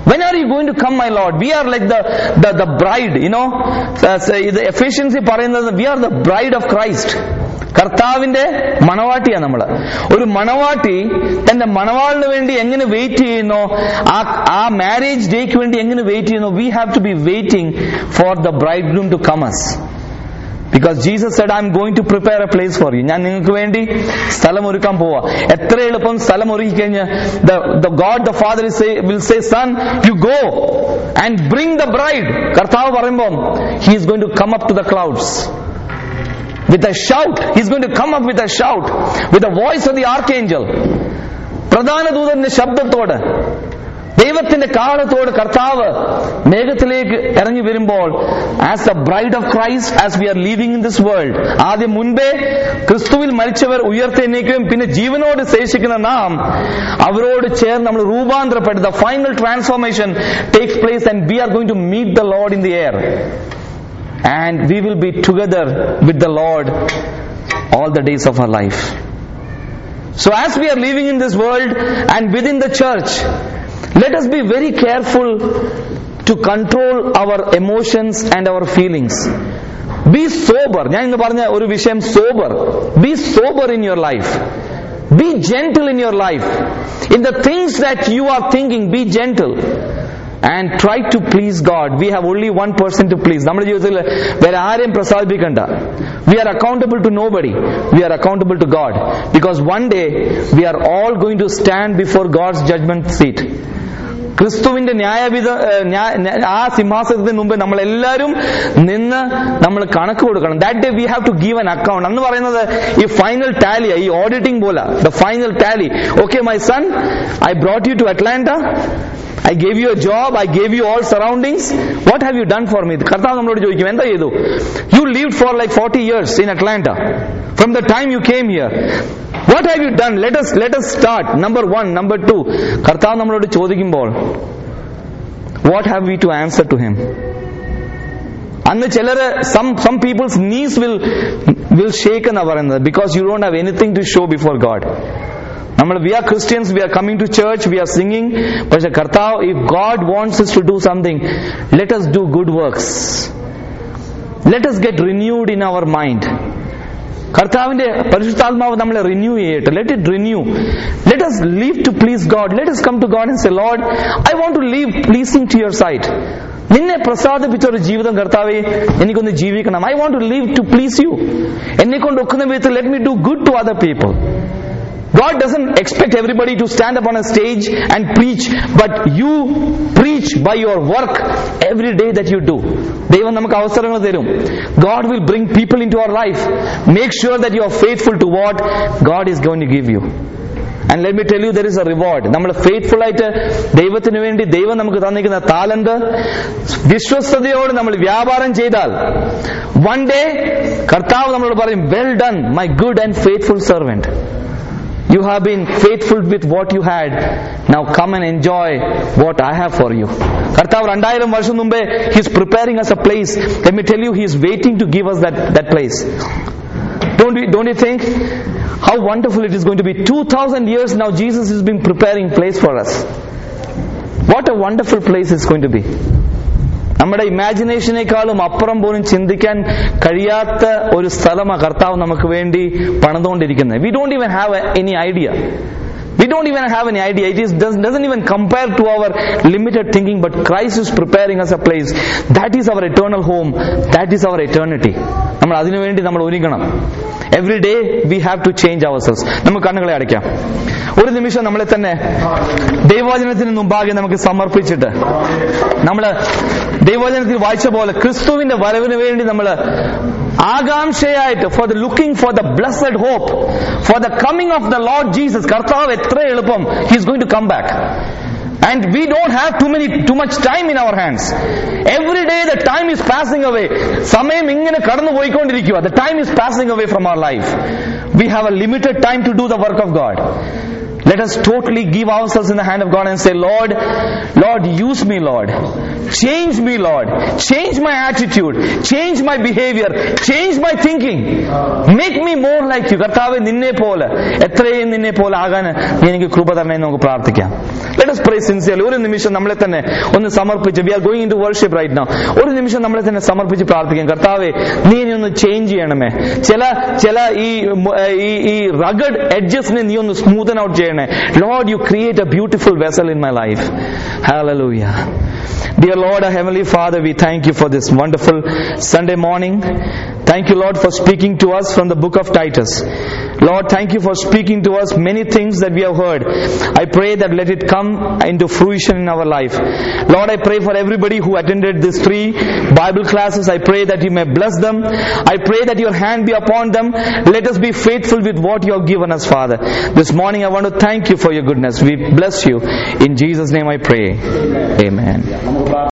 When are you going to come, my Lord? We are like the, the, the bride, you know. Uh, so the efficiency പറയുന്നത് we are the bride of Christ. കർത്താവിന്റെ മണവാട്ടിയാണ് നമ്മള് ഒരു മണവാട്ടി തന്റെ മണവാളിന് വേണ്ടി എങ്ങനെ wait ചെയ്യുന്നോ ആ ആ മാരേജ് ഡേക്ക് വേണ്ടി എങ്ങനെ വെയിറ്റ് ചെയ്യുന്നോ we have to be waiting for the bridegroom to comes because Jesus said I am going to prepare a place for you ഞാൻ നിങ്ങൾക്ക് വേണ്ടി സ്ഥലം ഒരുക്കാൻ പോവാ എത്ര എളുപ്പം സ്ഥലം ഒരുക്കി കഴിഞ്ഞ് the God the father will say son you go and bring the bride കർത്താവ് പറയുമ്പോൾ he is going to come up to the clouds with a shout. He's going to come up with a shout, with the voice of the archangel. പ്രധാന ദൂതന്റെ ശബ്ദത്തോട് ദൈവത്തിന്റെ കാലത്തോട് കർത്താവ് മേഘത്തിലേക്ക് ഇറങ്ങി വരുമ്പോൾ as a bride of Christ as we are living in this world ആദ്യം മുൻപേ ക്രിസ്തുവിൽ മരിച്ചവർ ഉയർത്തെന്നേക്കും പിന്നെ ജീവനോട് ശേഷിക്കുന്ന നാം അവരോട് ചേർന്ന് നമ്മൾ രൂപാന്തരപ്പെടുത്ത final transformation takes place and we are going to meet the Lord in the air and we will be together with the Lord all the days of our life. So, as we are living in this world and within the church, let us be very careful to control our emotions and our feelings. Be sober. ഞാൻ ഇന്ന് പറഞ്ഞ ഒരു വിഷയം sober. Be sober in your life. Be gentle in your life. In the things that you are thinking, be gentle. And try to please God we have only one person to please നമ്മുടെ ജീവിതത്തിൽ വേറെ ആരെയും പ്രസാദിപ്പിക്കണ്ട we are accountable to nobody we are accountable to God because one day we are all going to stand before God's judgment seat ക്രിസ്തുവിന്റെ ന്യായവിധ ആ സിംഹാസനത്തിന് മുമ്പ് നമ്മൾ എല്ലാവരും നിന്ന് നമ്മൾ കണക്ക് കൊടുക്കണം that day we have to give an account എന്ന് പറയുന്നത് ഈ ഫൈനൽ ടാലി ഈ ഓഡിറ്റിംഗ് പോലെ the final tally okay my son I brought you to Atlanta I gave you a job I gave you all surroundings what have you done for me കർത്താവ് നമ്മളോട് ചോദിക്കും എന്താ ചെയ്തു you live for like forty years in Atlanta from the time you came here what have you done let us let us start number one number two കർത്താവ് നമ്മളോട് ചോദിക്കുമ്പോൾ what have we to answer to him അന്ന് ചിലര് some some peoples knees will will shake എന്നാ പറയുന്നത് because you don't have anything to show before God നമ്മൾ we are Christians we are coming to church we are singing പക്ഷെ കർത്താവ് if God wants to do something let us do good works let us get renewed in our mind കർത്താവിന്റെ പരിശുദ്ധാത്മാവ് നമ്മളെ renew ചെയ്യട്ടെ let it renew let us live to please God let us come to God and say Lord I want to live pleasing to your sight നിന്നെ പ്രസാദിപ്പിച്ച ഒരു ജീവിതം കർത്താവെ എനിക്കൊന്ന് ജീവിക്കണം I want to live to please you എന്നെ കൊണ്ട് ഒക്കുന്ന വിധത്തിൽ let me do good to other people God doesn't expect everybody to stand up on a stage and preach, but you preach by your work every day that you do. ദൈവം നമുക്ക് അവസരങ്ങൾ തരും God will bring people in to our life make sure that you are faithful to what God is going to give you and let me tell you there is a reward നമ്മൾ faithful ആയിട്ട് ദൈവത്തിന് വേണ്ടി ദൈവം നമുക്ക് തന്നിരിക്കുന്ന താലന്ത് വിശ്വസ്തയോട് നമ്മൾ വ്യാപാരം ചെയ്താൽ വൺ ഡേ കർത്താവ് നമ്മളോട് പറയും well done my good and faithful servant You have been faithful with what you had. Now come and enjoy what I have for you. കർത്താവ് രണ്ടായിരം വർഷം മുമ്പേ he's preparing us a place let me tell you he is waiting to give us that that place Don't we, don't you think how wonderful it is going to be? 2000 years now Jesus has been preparing place for us. What a wonderful place it's going to be. നമ്മുടെ ഇമാജിനേഷനേക്കാളും അപ്പുറം പോലും ചിന്തിക്കാൻ കഴിയാത്ത ഒരു സ്ഥലമാണ് കർത്താവ് നമുക്ക് വേണ്ടി പണിതുകൊണ്ടിരിക്കുന്നത് we don't even have any idea We don't even have any idea. It is, does, doesn't even compare to our limited thinking, but Christ is preparing us a place. That is our eternal home. That is our eternity. നമ്മൾ അതിനുവേണ്ടി നമ്മൾ ഒരുങ്ങണം every day we have to change our ourselves നമുക്ക് കണ്ണുകളെ അടയ്ക്കാം ഒരു നിമിഷം നമ്മളെ തന്നെ ദൈവവചനത്തിന് മുമ്പാകെ നമുക്ക് സമർപ്പിച്ചിട്ട് നമ്മൾ ദൈവവചനത്തിൽ വായിച്ച പോലെ ക്രിസ്തുവിന്റെ വരവിന് വേണ്ടി നമ്മൾ ആകാംക്ഷയായിട്ട് for the looking for the blessed hope for the coming of the Lord Jesus കർത്താവ് എത്ര എളുപ്പം he's going to come back And we don't have too many, too much time in our hands. Every day the time is passing away. സമയം ഇങ്ങനെ കടന്നു പോയിക്കൊണ്ടിരിക്കുക. The time is passing away from our life. We have a limited time to do the work of God. Let us totally give ourselves in the hand of God and say, Lord, Lord, use me, Lord. Change me, Lord. Change my attitude. Change my behavior. Change my thinking. Make me more like you. കർത്താവ് നിന്നെ പോലെ എത്രയും നിന്നെ പോലെ ആകാൻ നീ എനിക്ക് കൃപ തരണേ എന്ന് നമുക്ക് പ്രാർത്ഥിക്കാം ലെറ്റ് us pray sincerely ഒരു നിമിഷം നമ്മളെ തന്നെ ഒന്ന് സമർപ്പിച്ച് we are going to worship right now ഒരു നിമിഷം നമ്മളെ തന്നെ സമർപ്പിച്ച് പ്രാർത്ഥിക്കാം കർത്താവെ നീ ഇനി ഒന്ന് ചേഞ്ച് ചെയ്യണമേ ചില ചില ഈ മ- ഈ ഈ റഗഡ് എഡ്ജസിനെ നീ ഒന്ന് സ്മൂത്തൻ ഔട്ട് ചെയ്യണേ Lord you create a beautiful vessel in my life Hallelujah. Dear Lord, our Heavenly Father, we thank you for this wonderful Sunday morning. Thank you, Lord, for speaking to us from the book of Titus. Lord, thank you for speaking to us many things that we have heard. I pray that let it come into fruition in our life. Lord, I pray for everybody who attended these three Bible classes. I pray that you may bless them. I pray that your hand be upon them. Let us be faithful with what you have given us, Father. This morning I want to thank you for your goodness. We bless you. In Jesus' name I pray. Amen. നമുക്ക്